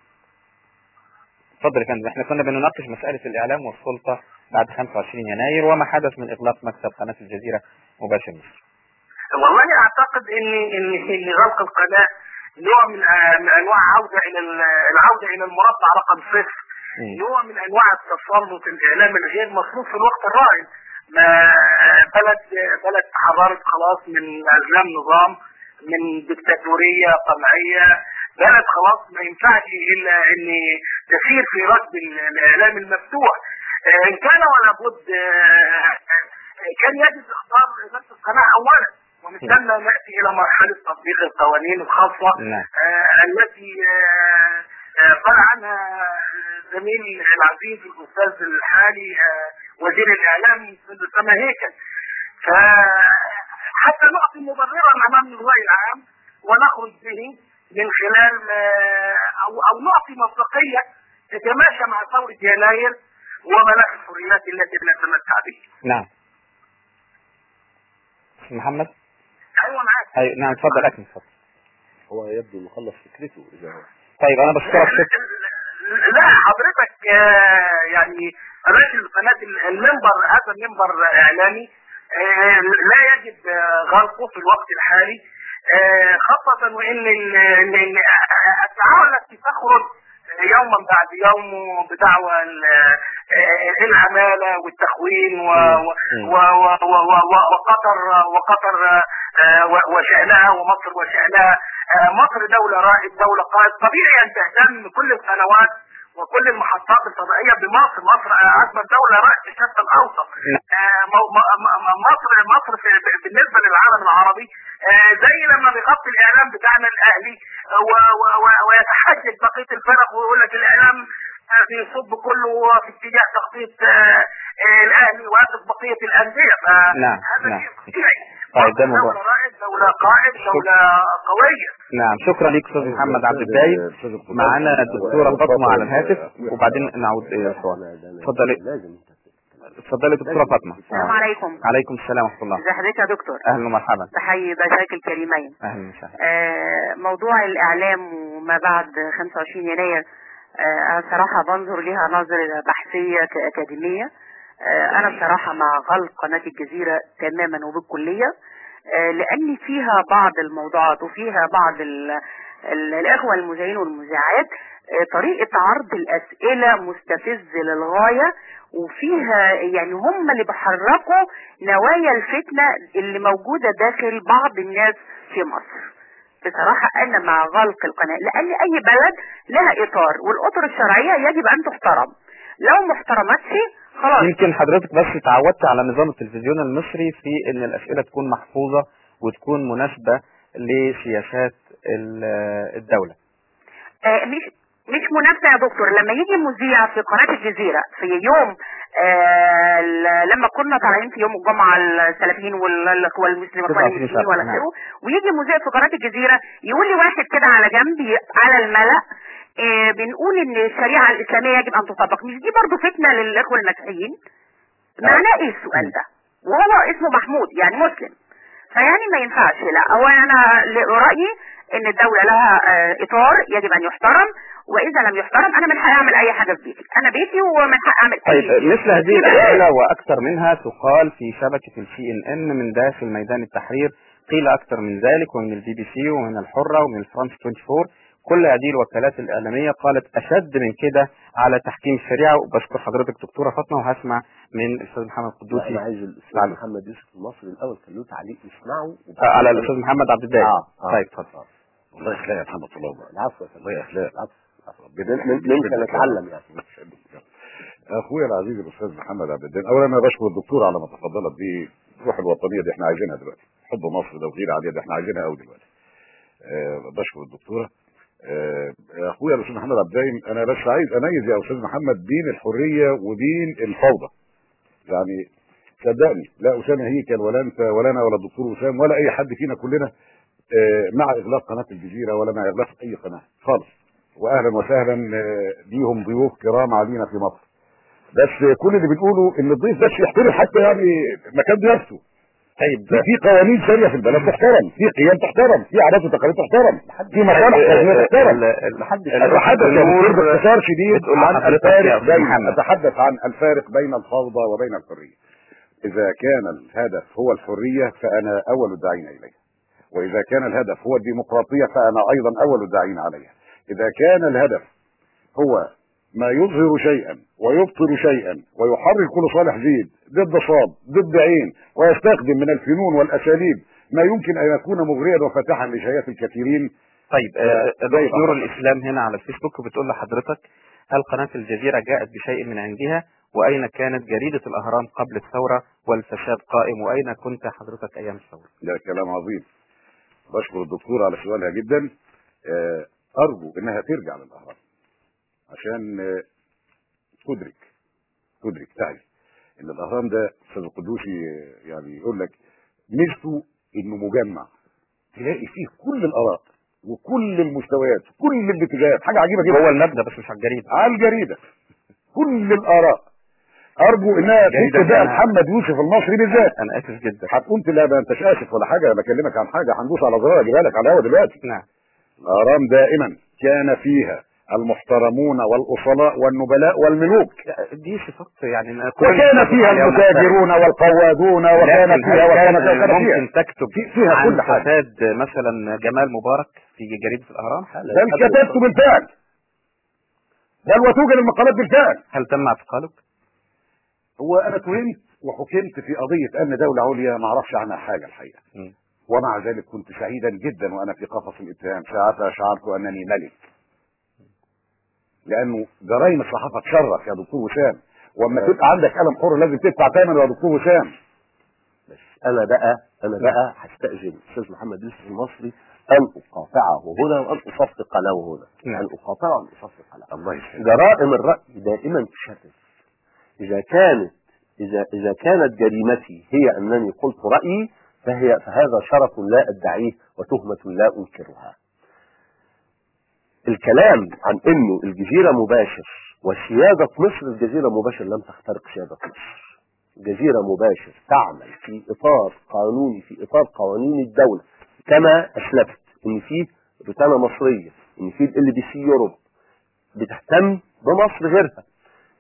اتفضل يا فندم احنا كنا بنناقش مساله الاعلام والسلطه بعد 25 يناير وما حدث من اغلاق مكتب قناه الجزيره مباشر مصر والله اعتقد ان ان ان غلق القناه نوع من آه، من انواع عوده الى ال- العوده الى المربع رقم صفر مم. نوع من انواع التسلط الاعلامي الغير مصروف في الوقت الراهن ما بلد بلد تحررت خلاص من ازلام نظام من دكتاتوريه قمعيه بلد خلاص ما ينفعش الا ان تسير في ركب ال- الاعلام المفتوح آه، ان كان ولا بد آه، آه، كان يجب اختار نفس القناه اولا ومن ثم ناتي الى مرحله تطبيق القوانين الخاصه نعم. آه، التي آه، آه، قال عنها زميلي العزيز الاستاذ الحالي آه، وزير الاعلام استاذ اسامه هيكل فحتى نعطي مبررا امام الراي العام ونخرج به من خلال آه، او او نعطي مصداقيه تتماشى مع ثوره يناير وملف الحريات التي نتمتع به. نعم أستاذ محمد ايوه معاك. ايوه نعم اتفضل اكمل اتفضل هو يبدو انه خلص فكرته اذا طيب انا بشكرك شكرا لا حضرتك آه، يعني رئيس قناة المنبر هذا منبر اعلامي آه، لا يجب آه، غلقه في الوقت الحالي آه، خاصة وان ال- ال- ال- الدعاوى التي تخرج يوما بعد يوم بدعوى ال- آه، العمالة والتخوين و- و- مم. و- و- و- و- وقطر وقطر آه، و- وشأنها ومصر وشأنها آه، مصر دولة رائد دولة قائد طبيعي أن تهتم كل القنوات وكل المحطات الفضائية بمصر مصر آه، أكبر دولة رائد في الشرق الأوسط آه، مو- م- م- م- مصر مصر في ب- بالنسبة للعالم العربي آه، زي لما بيغطي الإعلام بتاعنا الأهلي آه، و- و- و- ويتحجج بقية الفرق ويقول لك الإعلام آه، بيصب كله في اتجاه تغطية آه، آه، الأهلي ويترك بقية الأندية نعم، فهذا نعم. شيء طبيعي طيب، ده مصر موضوع. دولة رائد دولة قائد دولة قوية نعم شكرا ليك استاذ محمد عبد الدايم معانا الدكتوره فاطمه على الهاتف وبعدين نعود الى الحوار اتفضلي. لازم اتفضلي دكتوره فاطمه السلام آه. عليكم عليكم السلام ورحمه الله ازي حضرتك يا دكتور اهلا ومرحبا تحيي ضيفيك الكريمين اهلا وسهلا آه، موضوع الاعلام وما بعد 25 يناير آه، انا صراحه بنظر لها نظره بحثيه كاكاديميه آه، انا بصراحه مع غلق قناه الجزيره تماما وبالكليه آه، لان فيها بعض الموضوعات وفيها بعض ال ال الاخوه المذيعين والمذيعات آه، طريقه عرض الاسئله مستفزه للغايه وفيها يعني هم اللي بيحركوا نوايا الفتنه اللي موجوده داخل بعض الناس في مصر بصراحة أنا مع غلق القناة لأن أي بلد لها إطار والأطر الشرعية يجب أن تحترم لو ما احترمتش خلاص يمكن حضرتك بس اتعودت على نظام التلفزيون المصري في ان الاسئله تكون محفوظه وتكون مناسبه لسياسات ال- الدوله آه، مش مش منافسة يا دكتور لما يجي مذيع في قناة الجزيرة في يوم آه ل- لما كنا طالعين في يوم الجمعة السلفيين وال- والمسلمين تسعة والمسلمين وعشرين ولا نعم. غيره ويجي مذيع في قناة الجزيرة يقول لي واحد كده على جنب ي- على الملأ آه بنقول ان الشريعة الاسلامية يجب ان تطبق مش دي برضه فتنة للاخوة المسيحيين معناه ايه السؤال ده وهو اسمه محمود يعني مسلم فيعني ما ينفعش لا هو انا ل- رأيي ان الدولة لها آه، اطار يجب ان يحترم واذا لم يحترم انا من حقي اعمل اي حاجة في بيتي انا بيتي ومن حقي اعمل طيب اي شيء مثل هذه الاسئله واكثر منها تقال في شبكه السي ان ان من داخل ميدان التحرير قيل اكثر من ذلك ومن البي بي سي ومن الحره ومن الفرنس 24 كل هذه الوكالات الاعلاميه قالت اشد من كده على تحكيم الشريعه وبشكر حضرتك دكتوره فاطمه وهسمع من الاستاذ محمد لا، قدوسي انا عايز الاستاذ نعم. محمد يوسف المصري الاول كان له تعليق نسمعه آه، على الاستاذ محمد عبد الدايق اه اه طيب اتفضل الله يخلق يا محمد الله العفو يا فندم. الله يخلق العفو من- من- منك نتعلم يعني اخويا العزيز الاستاذ محمد عبد الدين اولا انا بشكر الدكتور على ما تفضلت به الروح الوطنيه دي احنا عايزينها دلوقتي حب مصر ده وغير عليها دي احنا عايزينها قوي دلوقتي أه بشكر الدكتوره أه اخويا الاستاذ محمد عبد الدايم انا بس عايز اميز يا استاذ محمد بين الحريه وبين الفوضى يعني صدقني لا اسامه هيكل ولا انت ولا انا ولا الدكتور وسام ولا اي حد فينا كلنا آه، مع اغلاق قناه الجزيره ولا مع اغلاق اي قناه خالص واهلا وسهلا آه، بيهم ضيوف كرام علينا في مصر بس آه، كل اللي بنقوله ان الضيف بس يحترم حتى يعني مكان ضيافته طيب في في قوانين ثانيه في البلد تحترم في قيم تحترم في عادات وتقاليد تحترم في مصالح لازم تحترم محدش اتحدث يا دكتور باختصار شديد بتقول عن عن حضرتك يا الفارق أستاذ بين محمد. اتحدث عن الفارق بين الفوضى وبين الحريه اذا كان الهدف هو الحريه فانا اول الداعين اليها واذا كان الهدف هو الديمقراطيه فانا ايضا اول الداعين عليها اذا كان الهدف هو ما يظهر شيئا ويبطل شيئا ويحرك كل صالح زيد ضد صاد ضد عين ويستخدم من الفنون والاساليب ما يمكن ان يكون مغريا وفاتحا لشهيات الكثيرين طيب آه، آه، ضيف طبعا. نور الاسلام هنا على الفيسبوك بتقول لحضرتك هل قناه الجزيره جاءت بشيء من عندها واين كانت جريده الاهرام قبل الثوره والفساد قائم واين كنت حضرتك ايام الثوره ده كلام عظيم بشكر الدكتور على سؤالها جدا آه، ارجو انها ترجع للاهرام عشان آه، تدرك تدرك تعي ان الاهرام ده استاذ القدوسي آه، يعني يقول لك ميزته انه مجمع تلاقي فيه كل الاراء وكل المستويات كل الاتجاهات حاجه عجيبه جدا جوه المبنى بس مش على الجريده على الجريده كل الاراء ارجو انها جريدة تكتب بقى أنا- محمد يوسف المصري بالذات انا اسف جدا هتقوم لا ما انتش اسف ولا حاجه انا بكلمك عن حاجه هندوس على زرار اجيبها لك على الهوا دلوقتي نعم الاهرام دائما كان فيها المحترمون والاصلاء والنبلاء والملوك دي صفات يعني أنا كل وكان الناس فيها عليها المتاجرون والقوادون وكان لكن فيها هل وكان كان فيها وكان فيها ممكن تكتب في- فيها عن كل حاجة. فساد مثلا جمال مبارك في جريده الاهرام بل كتبت بالفعل بل وتوجد المقالات بالفعل هل تم اعتقالك؟ هو انا اتهمت وحكمت في قضيه امن دوله عليا ما اعرفش عنها حاجه الحقيقه مم. ومع ذلك كنت سعيدا جدا وانا في قفص الاتهام ساعتها شعرت انني ملك لانه جرائم الصحافه تشرف يا دكتور وسام واما تبقى عندك قلم حر لازم تدفع ثمنه يا دكتور وسام بس انا بقى انا بقى هستأذن الاستاذ محمد يوسف المصري ان اقاطعه هنا وان اصفق له هنا نعم. ان اقاطعه وان اصفق له الله يسلمك جرائم الرأي دائما تشرف إذا كانت إذا إذا كانت جريمتي هي أنني قلت رأيي فهي فهذا شرف لا أدعيه وتهمة لا أنكرها. الكلام عن إنه الجزيرة مباشر وسيادة مصر الجزيرة مباشر لم تخترق سيادة مصر. الجزيرة مباشر تعمل في إطار قانوني في إطار قوانين الدولة كما أسلفت إن في روتانا مصرية إن في ال بي سي يوروب بتهتم بمصر غيرها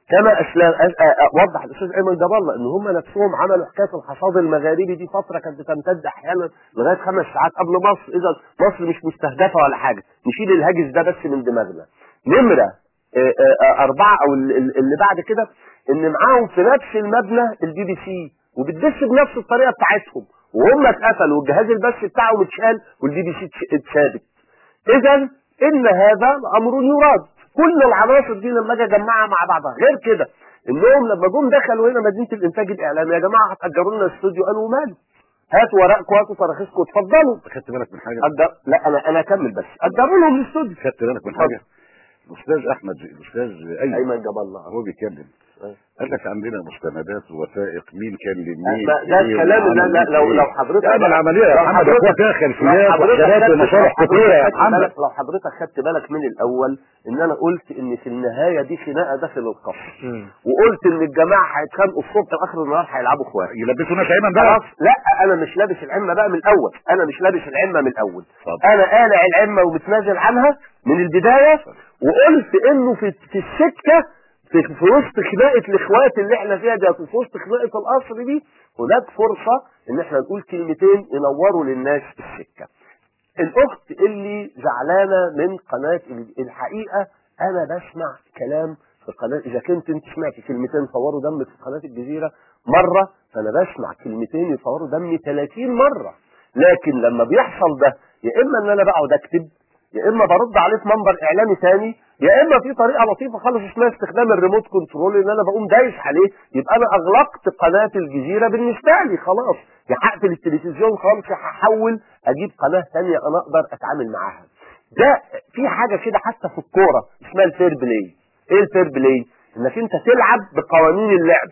كما أسلام أ- أ- وضح الاستاذ ايمن جاب الله ان هم نفسهم عملوا حكايه الحصاد المغاربي دي فتره كانت بتمتد احيانا لغايه خمس ساعات قبل مصر اذا مصر مش مستهدفه ولا حاجه نشيل الهاجس ده بس من دماغنا نمره آه، آه، آه، اربعه او ال- ال- اللي بعد كده ان معاهم في نفس المبنى البي بي سي وبتدش بنفس الطريقه بتاعتهم وهم اتقفلوا والجهاز البث بتاعهم اتشال والبي بي سي اتش- اتثابت اذا ان هذا امر يراد كل العناصر دي لما اجي اجمعها مع بعضها غير كده انهم لما جم دخلوا هنا مدينه الانتاج الاعلامي يا جماعه هتاجروا لنا استوديو قالوا ماله هاتوا ورقكم هاتوا تراخيصكم اتفضلوا خدت بالك من حاجه أجر... لا انا انا اكمل بس اجروا لهم الاستوديو خدت بالك من حاجه الاستاذ احمد الاستاذ ايمن ايمن جاب الله هو بيتكلم أيوة. قال لك عندنا مستندات ووثائق مين كان لمين ده- ده إيه الكلام اللي- وعمل لا- لو- إيه. لو حضرتك- يعني العمليه يا لو محمد حضرتك- اخوة فيها خلفيات لو حضرتك وحاجات خدت- ومصالح لو كتيره يا حضرتك خدت محمد بالك- لو حضرتك خدت بالك من الاول ان انا قلت ان في النهايه دي خناقه داخل القصر وقلت ان الجماعه هيتخانقوا الصبح واخر النهار هيلعبوا اخوات يلبسوا ناس ايمن بقى خلاص لا انا مش لابس العمه بقى من الاول انا مش لابس العمه من الاول اتفضل. انا قالع العمه ومتنازل عنها من البدايه وقلت انه في في السكه في, في وسط خناقه الاخوات اللي احنا فيها دي في وسط خناقه القصر دي هناك فرصه ان احنا نقول كلمتين ينوروا للناس السكه الاخت اللي زعلانه من قناه ال- الحقيقه انا بسمع كلام في قناه اذا كنت انت سمعت كلمتين صوروا دم في قناه الجزيره مره فانا بسمع كلمتين يصوروا دمي 30 مره لكن لما بيحصل ده يا اما ان انا بقعد اكتب يا اما برد عليه في منبر اعلامي ثاني يا اما في طريقه لطيفه خالص اسمها استخدام الريموت كنترول ان انا بقوم دايس عليه يبقى انا اغلقت قناه الجزيره بالنسبه لي خلاص يا هقفل التلفزيون خالص يا هحول اجيب قناه ثانيه انا اقدر اتعامل معاها ده في حاجه كده حتى في الكوره اسمها الفير بلاي ايه الفير بلاي انك انت تلعب بقوانين اللعب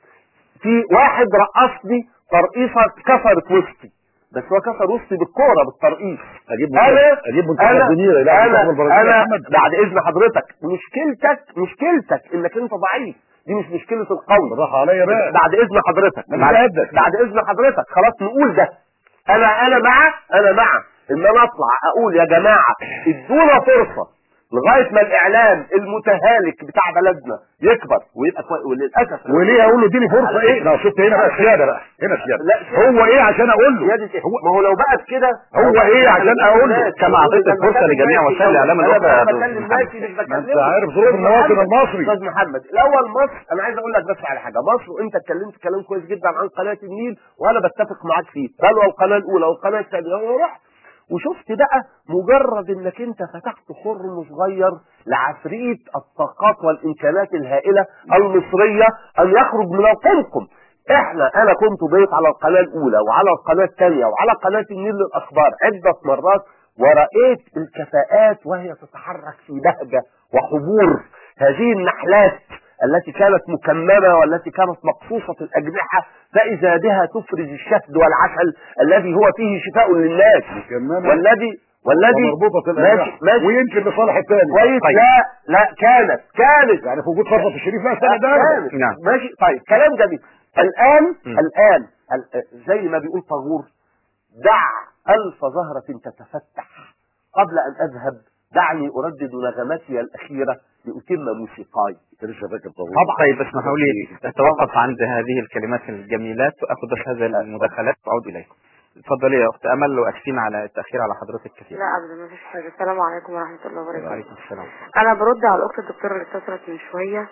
في واحد رقصني ترقيصه كسرت وسطي بس هو كسر وسطي بالكوره بالترقيص اجيب انا منتخب- اجيب منتخب انا جميله يلعب انا, منتخب البرازيل يا أنا محمد بعد اذن حضرتك مشكلتك مشكلتك انك انت ضعيف دي مش مشكله القوي بالراحه عليا بقى بعد اذن حضرتك من بعد, قدك. بعد اذن حضرتك خلاص نقول ده انا انا مع انا مع ان انا اطلع اقول يا جماعه ادونا فرصه لغايه ما الاعلام المتهالك بتاع بلدنا يكبر ويبقى كويس وللاسف وليه اقول له اديني فرصه ايه لا شفت هنا بقى سياده بقى هنا سياده لا، هو ايه عشان اقول له زيادة إيه؟ ما هو لو بقت كده هو إيه عشان أقول له؟ كما أعطيت الفرصة لجميع وسائل الإعلام انا الأخرى يا بقى أستاذ بكلم محمد. ناسي مش ما انت بكلمه عارف ظروف أستاذ المواطن محمد، المصري استاذ محمد الاول مصر انا عايز اقول لك بس على حاجه مصر وانت اتكلمت كلام كويس جدا عن قناه النيل وانا بتفق معاك فيه بل والقناه الاولى والقناه الثانيه ورحت وشفت بقى مجرد انك انت فتحت خرم صغير لعفريت الطاقات والامكانات الهائله المصريه ان يخرج من القمقم احنا انا كنت ضيف على القناه الاولى وعلى القناه الثانيه وعلى قناه النيل للاخبار عده مرات ورأيت الكفاءات وهي تتحرك في بهجه وحبور هذه النحلات التي كانت مكممة والتي كانت مقصوصة الأجنحة فإذا بها تفرز الشهد والعسل الذي هو فيه شفاء للناس مكممة والذي والذي ومربوطه ماشي الأجنحة ماشي ويمكن لصالح الثاني كويس طيب. لا لا كانت كانت يعني في وجود فرصه الشريف لا لا، استنى ده كانت نعم. ماشي طيب كلام جميل الآن م. الآن ال- زي ما بيقول طاغور دع ألف زهرة تتفتح قبل أن أذهب دعني أردد نغمتي الأخيرة لأتم موسيقاي انت لسه فاكر طبعا طبعا طيب اسمحوا لي اتوقف عند هذه الكلمات الجميلات واخذ بس هذه المداخلات واعود اليكم اتفضلي يا اخت امل واسفين على التاخير على حضرتك كثير لا ابدا ما فيش حاجه السلام عليكم ورحمه الله وبركاته وعليكم السلام انا برد على الاخت الدكتوره اللي اتصلت من شويه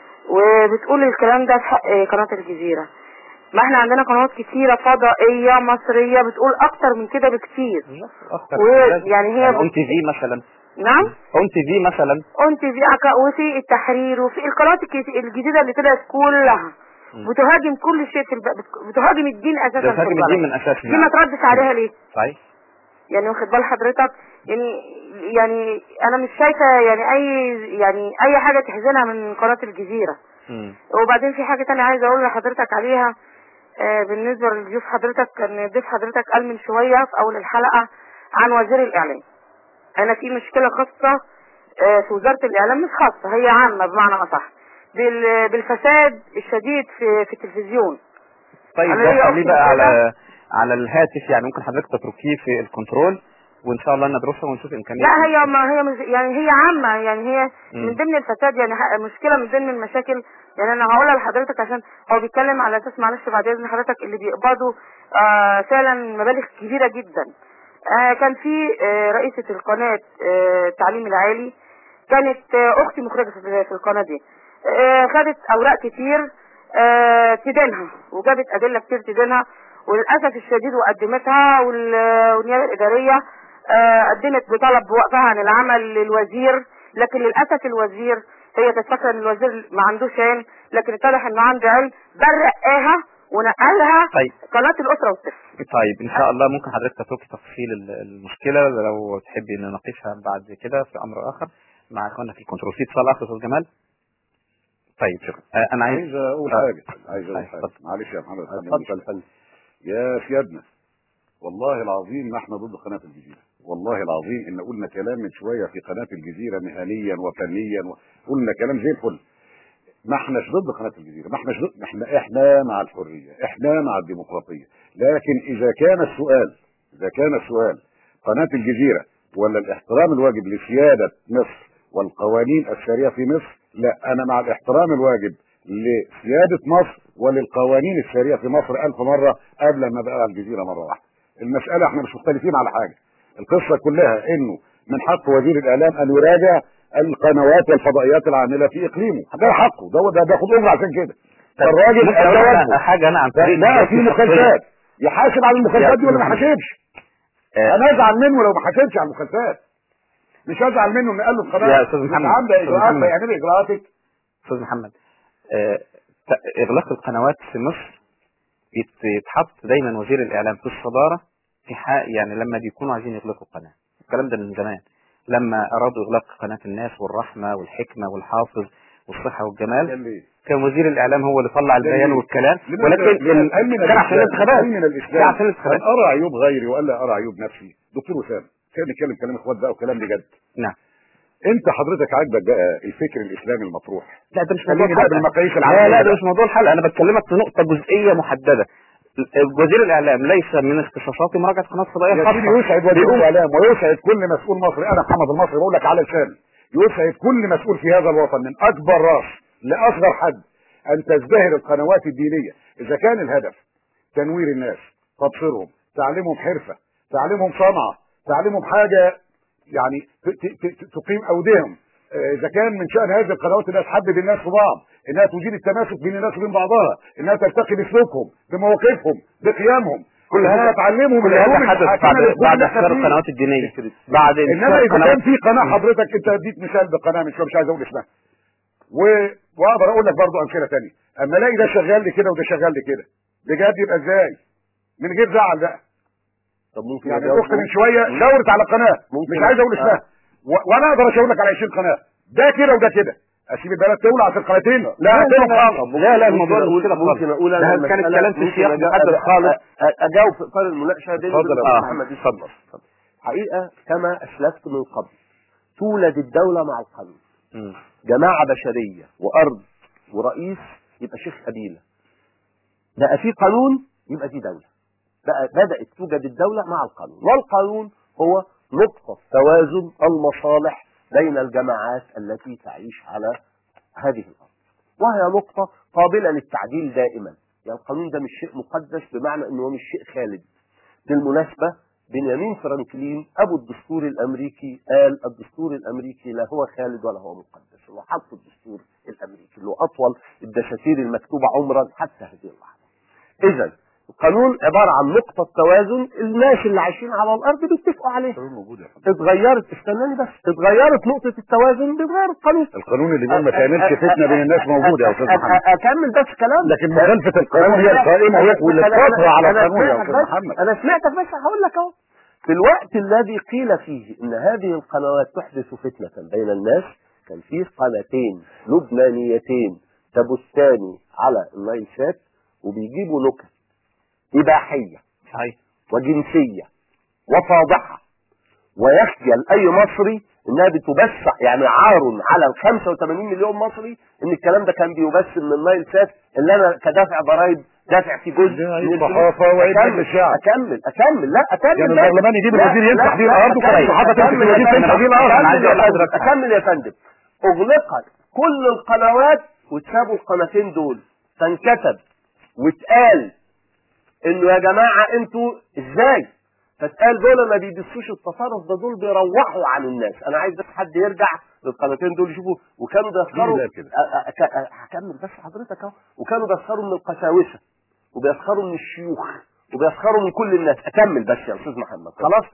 وبتقول الكلام ده في حق قناه الجزيره ما احنا عندنا قنوات كتيره فضائيه مصريه بتقول اكتر من كده بكتير اكثر ويعني هي اون تي في مثلا نعم اون تي في مثلا انت في أكا- وفي التحرير وفي القنوات الكت- الجديده اللي طلعت كلها بتهاجم كل شيء في الب... بت- بتهاجم الدين اساسا في بتهاجم البلد الدين من اساسه دي ما تردش عليها ليه صحيح يعني واخد بال حضرتك يعني يعني انا مش شايفه يعني اي يعني اي حاجه تحزنها من قناه الجزيره مم. وبعدين في حاجه تانية عايزه اقول لحضرتك عليها آه بالنسبه لضيوف حضرتك كان ضيف حضرتك قال من شويه في اول الحلقه عن وزير الاعلام انا في مشكله خاصه آه في وزاره الاعلام مش خاصه هي عامه بمعنى اصح بال- بالفساد الشديد في في التلفزيون طيب أنا ده ليا خليه أخت بقى كده. على على الهاتف يعني ممكن حضرتك تتركيه في الكنترول وان شاء الله ندرسها ونشوف امكانيه لا هي ما هي مش يعني هي عامة يعني هي مم. من ضمن الفساد يعني ح- مشكلة من ضمن المشاكل يعني انا هقولها لحضرتك عشان هو بيتكلم على اساس معلش بعد اذن حضرتك اللي بيقبضوا آه فعلا مبالغ كبيرة جدا آه كان في آه رئيسة القناة آه التعليم العالي كانت آه اختي مخرجة في في القناة دي آه خدت اوراق كتير آه تدينها وجابت ادلة كتير تدينها وللاسف الشديد وقدمتها وال- والنيابة الادارية آه، قدمت بطلب بوقفها عن العمل للوزير لكن للاسف الوزير هي كانت فاكره ان الوزير ما عندوش علم لكن اتضح انه عنده علم برقاها ونقلها طيب. قناه الاسره والطفل طيب ان شاء الله ممكن حضرتك تتركي تفصيل ال- المشكله لو تحبي نناقشها بعد كده في امر اخر مع اخواننا في الكنترول في اتصال اخر استاذ جمال طيب شكرا آه، انا عايز عايز اقول آه. حاجه عايز اقول طيب، حاجه اتفضل. معلش يا محمد خليني اتفضل أقول يا فندم يا سيادنا والله العظيم ما احنا ضد قناه الجزيره والله العظيم ان قلنا كلام من شويه في قناه الجزيره مهنيا وفنيا قلنا كلام زي الفل ما احناش ضد قناه الجزيره ما احناش ضد احنا احنا مع الحريه احنا مع الديمقراطيه لكن اذا كان السؤال اذا كان السؤال قناه الجزيره ولا الاحترام الواجب لسياده مصر والقوانين الساريه في مصر لا انا مع الاحترام الواجب لسياده مصر وللقوانين الساريه في مصر ألف مره قبل ما بقى الجزيره مره واحده المساله احنا مش مختلفين على حاجه القصه كلها انه من حق وزير الاعلام ان يراجع القنوات والفضائيات العامله في اقليمه ده حقه ده ده بياخد اجره عشان كده فالراجل ممكن أقول ده لك واجبه. حاجه انا عن طريق لا في تجربتي الشخصية. مخالفات يحاسب على المخالفات دي ولا ما يا- يحاسبش آه، انا ازعل منه لو ما حاسبش على المخالفات مش هزعل منه ان قال له القناه يا أستاذ مش محمد، عامله أستاذ اجراءات محمد. فيعمل اجراءاتك استاذ محمد آه، ت- اغلاق القنوات في مصر يت- يتحط دايما وزير الاعلام في الصداره في حق يعني لما بيكونوا عايزين يغلقوا القناه الكلام ده من زمان لما ارادوا اغلاق قناه الناس والرحمه والحكمه والحافظ والصحه والجمال قال لي كان وزير الاعلام هو اللي طلع البيان ليه؟ والكلام لماذا- ولكن ال- علم من كان عشان الإسلام- الانتخابات علم من كان الاسلام عشان الانتخابات أن ارى عيوب غيري والا ارى عيوب نفسي دكتور وسام كان بيتكلم كلام اخوات بقى وكلام بجد نعم انت حضرتك عاجبك بقى الفكر الاسلامي المطروح لا ده مش موضوع خليني بقى الحلقه بالمقاييس لا العالميه لا ده بقى. مش موضوع الحلقه انا بكلمك في نقطه جزئيه محدده وزير الاعلام ليس من اختصاصاته مراجعه قناه فضائيه يا سيدي خاصه يسعد وزير بيقوم- الاعلام ويسعد كل مسؤول مصري انا محمد المصري بقول لك على لساني يسعد كل مسؤول في هذا الوطن من اكبر راس لاصغر حد ان تزدهر القنوات الدينيه اذا كان الهدف تنوير الناس تبصرهم تعليمهم حرفه تعليمهم صنعه تعليمهم حاجه يعني ت- ت- ت- تقيم اودهم آه، اذا كان من شان هذه القنوات انها تحبب الناس في بعض انها تزيل التماسك بين الناس وبين بعضها انها ترتقي بسلوكهم بمواقفهم بقيمهم كل هذا إنها تعلمهم كل العلوم هذا حدث الحاكمة بعد للكل بعد اللي إحنا اختيار فيه. القنوات الدينيه بعد انما انشاء اذا كان قنوات في قناه حضرتك انت اديت مثال بقناه من شويه مش عايز اقول اسمها و... واقدر اقول لك برضه امثله ثانيه اما الاقي ده شغال لي كده وده شغال لي كده بجد يبقى ازاي من غير زعل بقى طب ممكن يعني أجاوب؟ الاخت من شويه شاورت على قناه ممكن مش عايز اقول آه. اسمها و... وانا اقدر اشاور لك على 20 قناه ده كده وده كده اسيب البلد تولع في القناتين لا اقتلهم خالص لا لا الموضوع ممكن مش كده أقول- ممكن خالص اقول انا ده كان المسألة- الكلام في ممكن سياق أجا- محدد أ- خالص أ- أ- اجاوب في اطار المناقشه بيني اتفضل وبين يا آه، محمد اتفضل حقيقه كما اسلفت من قبل تولد الدوله مع القانون مم. جماعه بشريه وارض ورئيس يبقى شيخ قبيله بقى في قانون يبقى دي دوله بقى بدات توجد الدوله مع القانون والقانون هو نقطه توازن المصالح بين الجماعات التي تعيش على هذه الارض وهي نقطه قابله للتعديل دائما يعني القانون ده مش شيء مقدس بمعنى انه هو مش شيء خالد بالمناسبه بنيامين فرانكلين ابو الدستور الامريكي قال الدستور الامريكي لا هو خالد ولا هو مقدس هو حط الدستور الامريكي اللي هو اطول الدساتير المكتوبه عمرا حتى هذه اللحظه اذا القانون عباره عن نقطه توازن الناس اللي عايشين على الارض بيتفقوا عليها موجود يا فندم اتغيرت استناني بس اتغيرت نقطه التوازن بيتغير القانون القانون اللي بيقول ما تعملش فتنه بين الناس موجود يا استاذ محمد اكمل بس كلام لكن مخالفه القانون هي القائمه واللي تقطع على القانون يا استاذ محمد انا سمعتك بس هقول لك اهو في الوقت الذي قيل فيه ان هذه القنوات تحدث فتنه بين الناس كان في قناتين لبنانيتين تبثان على النايل سات وبيجيبوا نكت اباحيه صحيح وجنسيه وفاضحه ويخجل اي مصري انها بتبث يعني عار على ال 85 مليون مصري ان الكلام ده كان بيبث من النايل سات اللي انا كدافع ضرائب دافع في جزء ده من الصحافة الفلوس. وإدارة أكمل الشعب. اكمل اكمل لا اكمل يعني بقى. البرلمان يجيب لا، الوزير يمسح لا، بيه لا، الأرض أكمل، وخلاص. الصحافة تمسك أكمل الوزير يا تمسح بيه فندم. الأرض. أنا عايز أكمل يا أقول فندم. لحضرتك- اكمل يا فندم اغلقت كل القنوات واتسابوا القناتين دول فانكتب واتقال انه يا جماعه انتوا ازاي فتقال دول ما بيبصوش التصرف ده دول بيروحوا عن الناس انا عايز بس حد يرجع للقناتين دول يشوفوا وكانوا بيسخروا مين ده كده؟ أ- أ- أ- هكمل بس حضرتك اهو وكانوا بيسخروا من القساوسه وبيسخروا من الشيوخ وبيسخروا من كل الناس اكمل بس يا استاذ محمد خلاص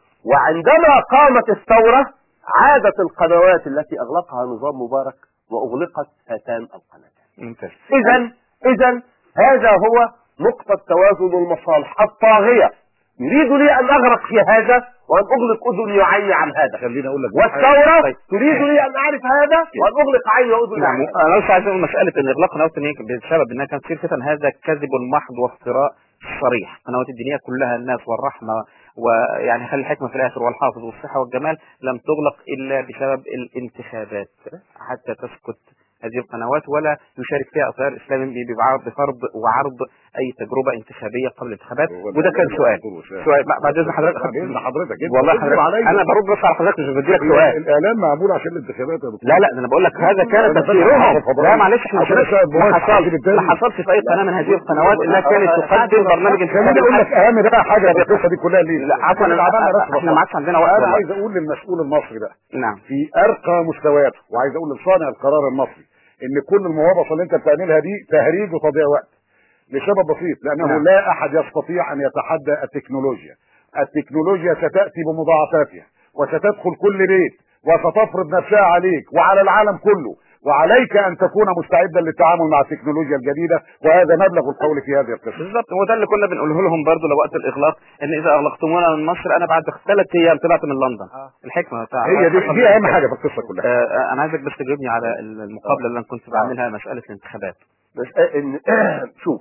وعندما قامت الثوره عادت القنوات التي اغلقها نظام مبارك واغلقت هاتان القناتان ممتاز اذا اذا هذا هو نقطة توازن المصالح الطاغية يريد لي ان اغرق في هذا وان اغلق اذني وعيني عن هذا خليني اقول لك والثورة طيب. تريد لي ان اعرف هذا وان اغلق عيني واذني نعم عن هذا انا بس عايز اقول مساله ان اغلاق قنوات الدينيه بسبب انها كانت تصير فتن هذا كذب محض وافتراء صريح قنوات الدينيه كلها الناس والرحمه ويعني خلي الحكمه في الاخر والحافظ والصحه والجمال لم تغلق الا بسبب الانتخابات حتى تسكت هذه القنوات ولا يشارك فيها اطيار اسلامي بعرض بفرض وعرض اي تجربه انتخابيه قبل الانتخابات وده كان سؤال سؤال بعد اذن حضرتك بعد اذن حضرتك انت والله بتكذب حضرتك عليا. انا برد بس على حضرتك مش بديلك هي سؤال الاعلام معمول عشان الانتخابات يا دكتور لا لا ده انا بقول لك هذا كان أنا تفسيرهم بفتح الفضائية. لا معلش احنا عشان ما أشاهد ما مواقف حصلش بالتالي. ما حصلش في اي قناه من هذه القنوات انها كانت تقدم برنامج خليني انتخابي اقول لك حتى- اهم بقى حاجه في القصه دي كلها ليه؟ لا عفوا احنا عملنا رسم احنا ما عادش عندنا وقت انا والله. عايز اقول للمسؤول المصري بقى نعم في ارقى مستوياته وعايز اقول لصانع القرار المصري ان كل الموابصه اللي انت بتعملها دي تهريج وتضييع وقت لسبب بسيط لانه نعم. لا احد يستطيع ان يتحدى التكنولوجيا التكنولوجيا ستاتي بمضاعفاتها وستدخل كل بيت وستفرض نفسها عليك وعلى العالم كله وعليك ان تكون مستعدا للتعامل مع التكنولوجيا الجديده وهذا مبلغ القول في هذه القصه بالظبط هو ده اللي كنا بنقوله لهم برضه لوقت الاغلاق ان اذا اغلقتمونا من مصر انا بعد ثلاث ايام طلعت من لندن الحكمه بتاع هي دي, دي اهم حاجه في القصه كلها آه، انا عايزك بس تجاوبني على المقابله اللي انا كنت بعملها مساله الانتخابات بس إن شوف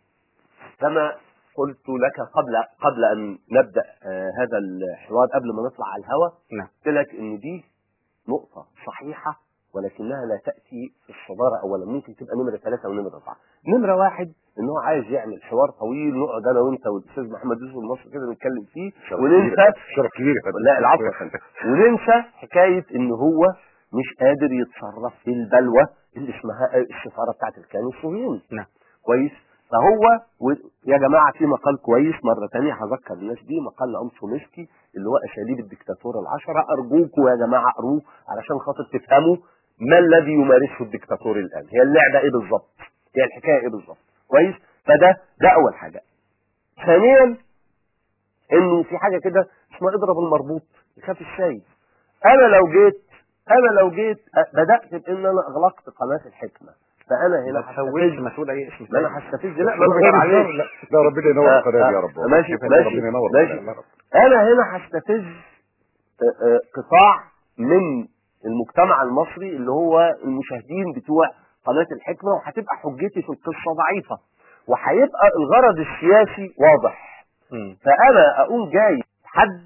كما قلت لك قبل قبل ان نبدا آه، هذا الحوار قبل ما نطلع على الهواء نعم قلت لك ان دي نقطه صحيحه ولكنها لا تاتي في الصداره اولا ممكن تبقى نمره ثلاثه ونمره اربعه. نمره واحد ان هو عايز يعمل حوار طويل نقعد انا وانت والاستاذ محمد يوسف المصري كده نتكلم فيه وننسى شرف كبير يا فندم. لا العفو يا فندم وننسى حكايه ان هو مش قادر يتصرف في البلوى اللي اسمها السفاره بتاعت الكيان الصهيوني نعم. كويس فهو و... يا جماعه في مقال كويس مره ثانيه هذكر الناس بيه مقال لأم شومسكي اللي هو اساليب الدكتاتوره العشره ارجوكم يا جماعه اقروه علشان خاطر تفهموا ما الذي يمارسه الدكتاتور الان هي اللعبه ايه بالظبط هي الحكايه ايه بالظبط كويس فده ده اول حاجه ثانيا انه في حاجه كده اسمها اضرب المربوط يخاف السيد انا لو جيت انا لو جيت أ- بدات بان انا اغلقت قناه الحكمه فانا ما هنا تحولش هستفز مسؤول اي اسم لا تاني. انا هستفز لا ما ربنا انا ينور- عليك لا لا، ربنا ينور آه، القناه دي يا آه، رب ماشي ماشي ربنا ينور ماشي القناة يا رب. انا هنا هستفز آه، آه، قطاع من المجتمع المصري اللي هو المشاهدين بتوع قناه الحكمه وهتبقى حجتي في القصه ضعيفه وهيبقى الغرض السياسي واضح مم. فانا اقوم جاي حد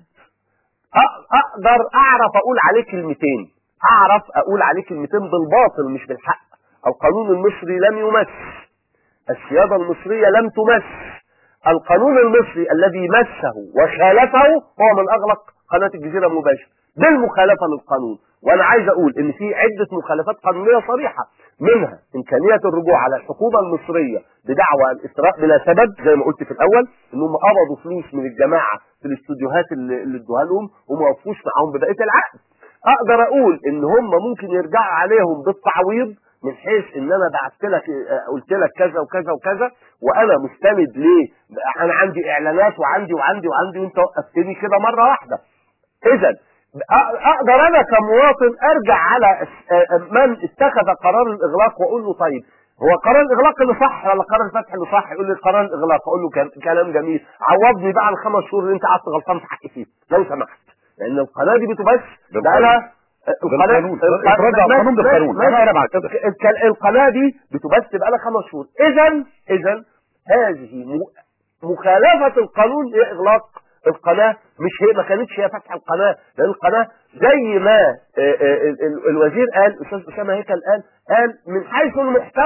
أ- اقدر اعرف اقول عليه كلمتين اعرف اقول عليه كلمتين بالباطل مش بالحق القانون المصري لم يمس السيادة المصرية لم تمس القانون المصري الذي مسه وخالفه هو من اغلق قناة الجزيرة مباشر بالمخالفة للقانون وانا عايز اقول ان في عدة مخالفات قانونية صريحة منها امكانية الرجوع على الحكومة المصرية بدعوى الاثراء بلا سبب زي ما قلت في الاول انهم قبضوا فلوس من الجماعة في الاستوديوهات اللي اللي ادوها لهم وما وقفوش معاهم ببقية العقد اقدر اقول ان هم ممكن يرجعوا عليهم بالتعويض من حيث ان انا بعت لك آه، قلت لك كذا وكذا وكذا وانا مستند ليه انا عندي اعلانات وعندي وعندي وعندي وانت وقفتني كده مره واحده اذا أ- اقدر انا كمواطن ارجع على أس- آه، من اتخذ قرار الاغلاق واقول له طيب هو قرار الاغلاق اللي صح ولا قرار الفتح اللي صح يقول لي قرار الاغلاق اقول له كلام- كلام جميل عوضني بقى على الخمس شهور اللي انت قعدت غلطان في حقي فيه لو سمحت لان القناه دي بتبث بقى لها بالقانون. اترجع القانون بالقانون. أنا- أنا مع كده. الك- القناه دي بتبث بقى لها خمس شهور اذا اذا هذه م- مخالفه القانون لاغلاق القناه مش هي ما كانتش هي فتح القناه لان القناه زي ما آه، آه، ال- ال- الوزير قال الاستاذ اسامه هيكل قال قال من حيث المحتوى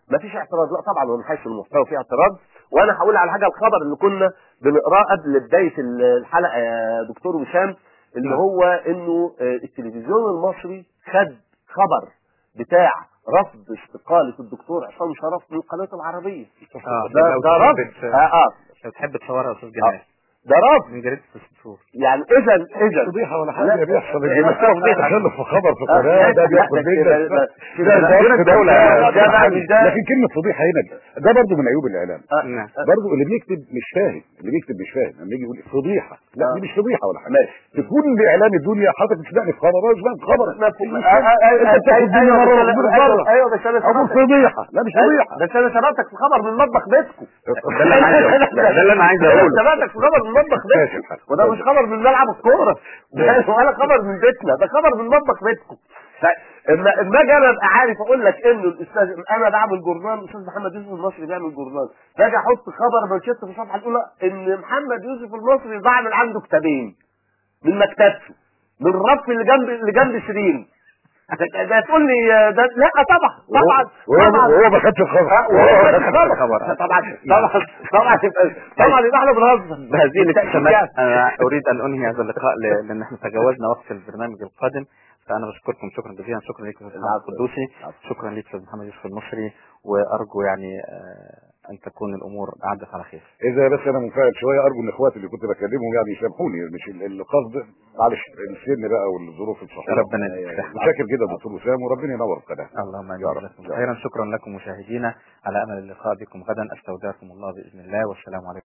ما فيش اعتراض لا طبعا ومن حيث المحتوى في اعتراض وانا هقول على حاجه الخبر اللي كنا بنقراه قبل بدايه الحلقه يا دكتور وسام اللي نعم. هو انه آه، التلفزيون المصري خد خبر بتاع رفض استقاله الدكتور عصام شرف من القناه العربيه اه ده لو ده رفض تحب ت- اه اه لو تحب تصورها يا استاذ جمال ده رفض من جريده الدستور يعني اذا اذا فضيحه ولا لا، حاجه بيحصل لا، الجماعه لا، تخلف في خبر في آه، قناه ده لا، بياخد ده بينا كده- ده- كده ده- ده ده- دولة ده- ده بقى مش ده. لكن كلمة فضيحة هنا ده برضه من عيوب الإعلام آه، نعم. آه، برضه اللي بيكتب مش فاهم اللي بيكتب مش فاهم لما يجي يقول فضيحة لا آه. دي مش فضيحة ولا حاجة ماشي تكون الاعلام الدنيا حضرتك تسمعني في خبر انا سمعت خبر مفهوم. مش آه، فاهم. آه، آه، انت بتاخد أيوة، مني أيوة، مرة بس أنا- وتقول أيوة، مرة ايوه بس انا اقول سمعتك فضيحة لا مش فضيحة بس انا سمعتك في خبر من مطبخ بيتكم ده اللي انا عايز أقوله. ده ده اللي انا عايز اقوله سمعتك في خبر من مطبخ ماشي بيتكم الحال. وده مش خبر من ملعب الكوره ده ولا خبر من بيتنا ده خبر من مطبخ بيتكم ف- اما اما اجي انا ابقى عارف اقول لك انه الاستاذ انا بعمل جورنال الاستاذ محمد يوسف المصري بيعمل جورنال فاجي احط خبر مانشيت في الصفحه الاولى ان محمد يوسف المصري بعمل عنده كتابين من مكتبته من الرف اللي جنب اللي جنب سريره ده- ده تقول لي ده لا طبعا طبعا وهو طبعا وهو ما خدش الخبر ها، وهو ما خدش الخبر. الخبر طبعا طبعا طبعا يبقى طبعا يبقى احنا بنهزر بهذه الابتسامات يعني. انا اريد ان انهي هذا اللقاء ل- لان احنا تجاوزنا وقت البرنامج القادم فانا بشكركم شكرا جزيلا شكرا لك استاذ محمد العفو. القدوسي العفو. شكرا لك استاذ محمد يوسف المصري وارجو يعني آه، ان تكون الامور عدت على خير اذا بس انا منفعل شويه ارجو ان اخواتي اللي كنت بكلمهم يعني يسامحوني مش ال- القصد معلش السن بقى والظروف الصحيه ربنا يديك الصحة. متشكر جدا دكتور وسام وربنا ينور القناه اللهم امين يا رب. لكم يا رب. خيرا شكرا لكم مشاهدينا على امل اللقاء بكم غدا استودعكم الله باذن الله والسلام عليكم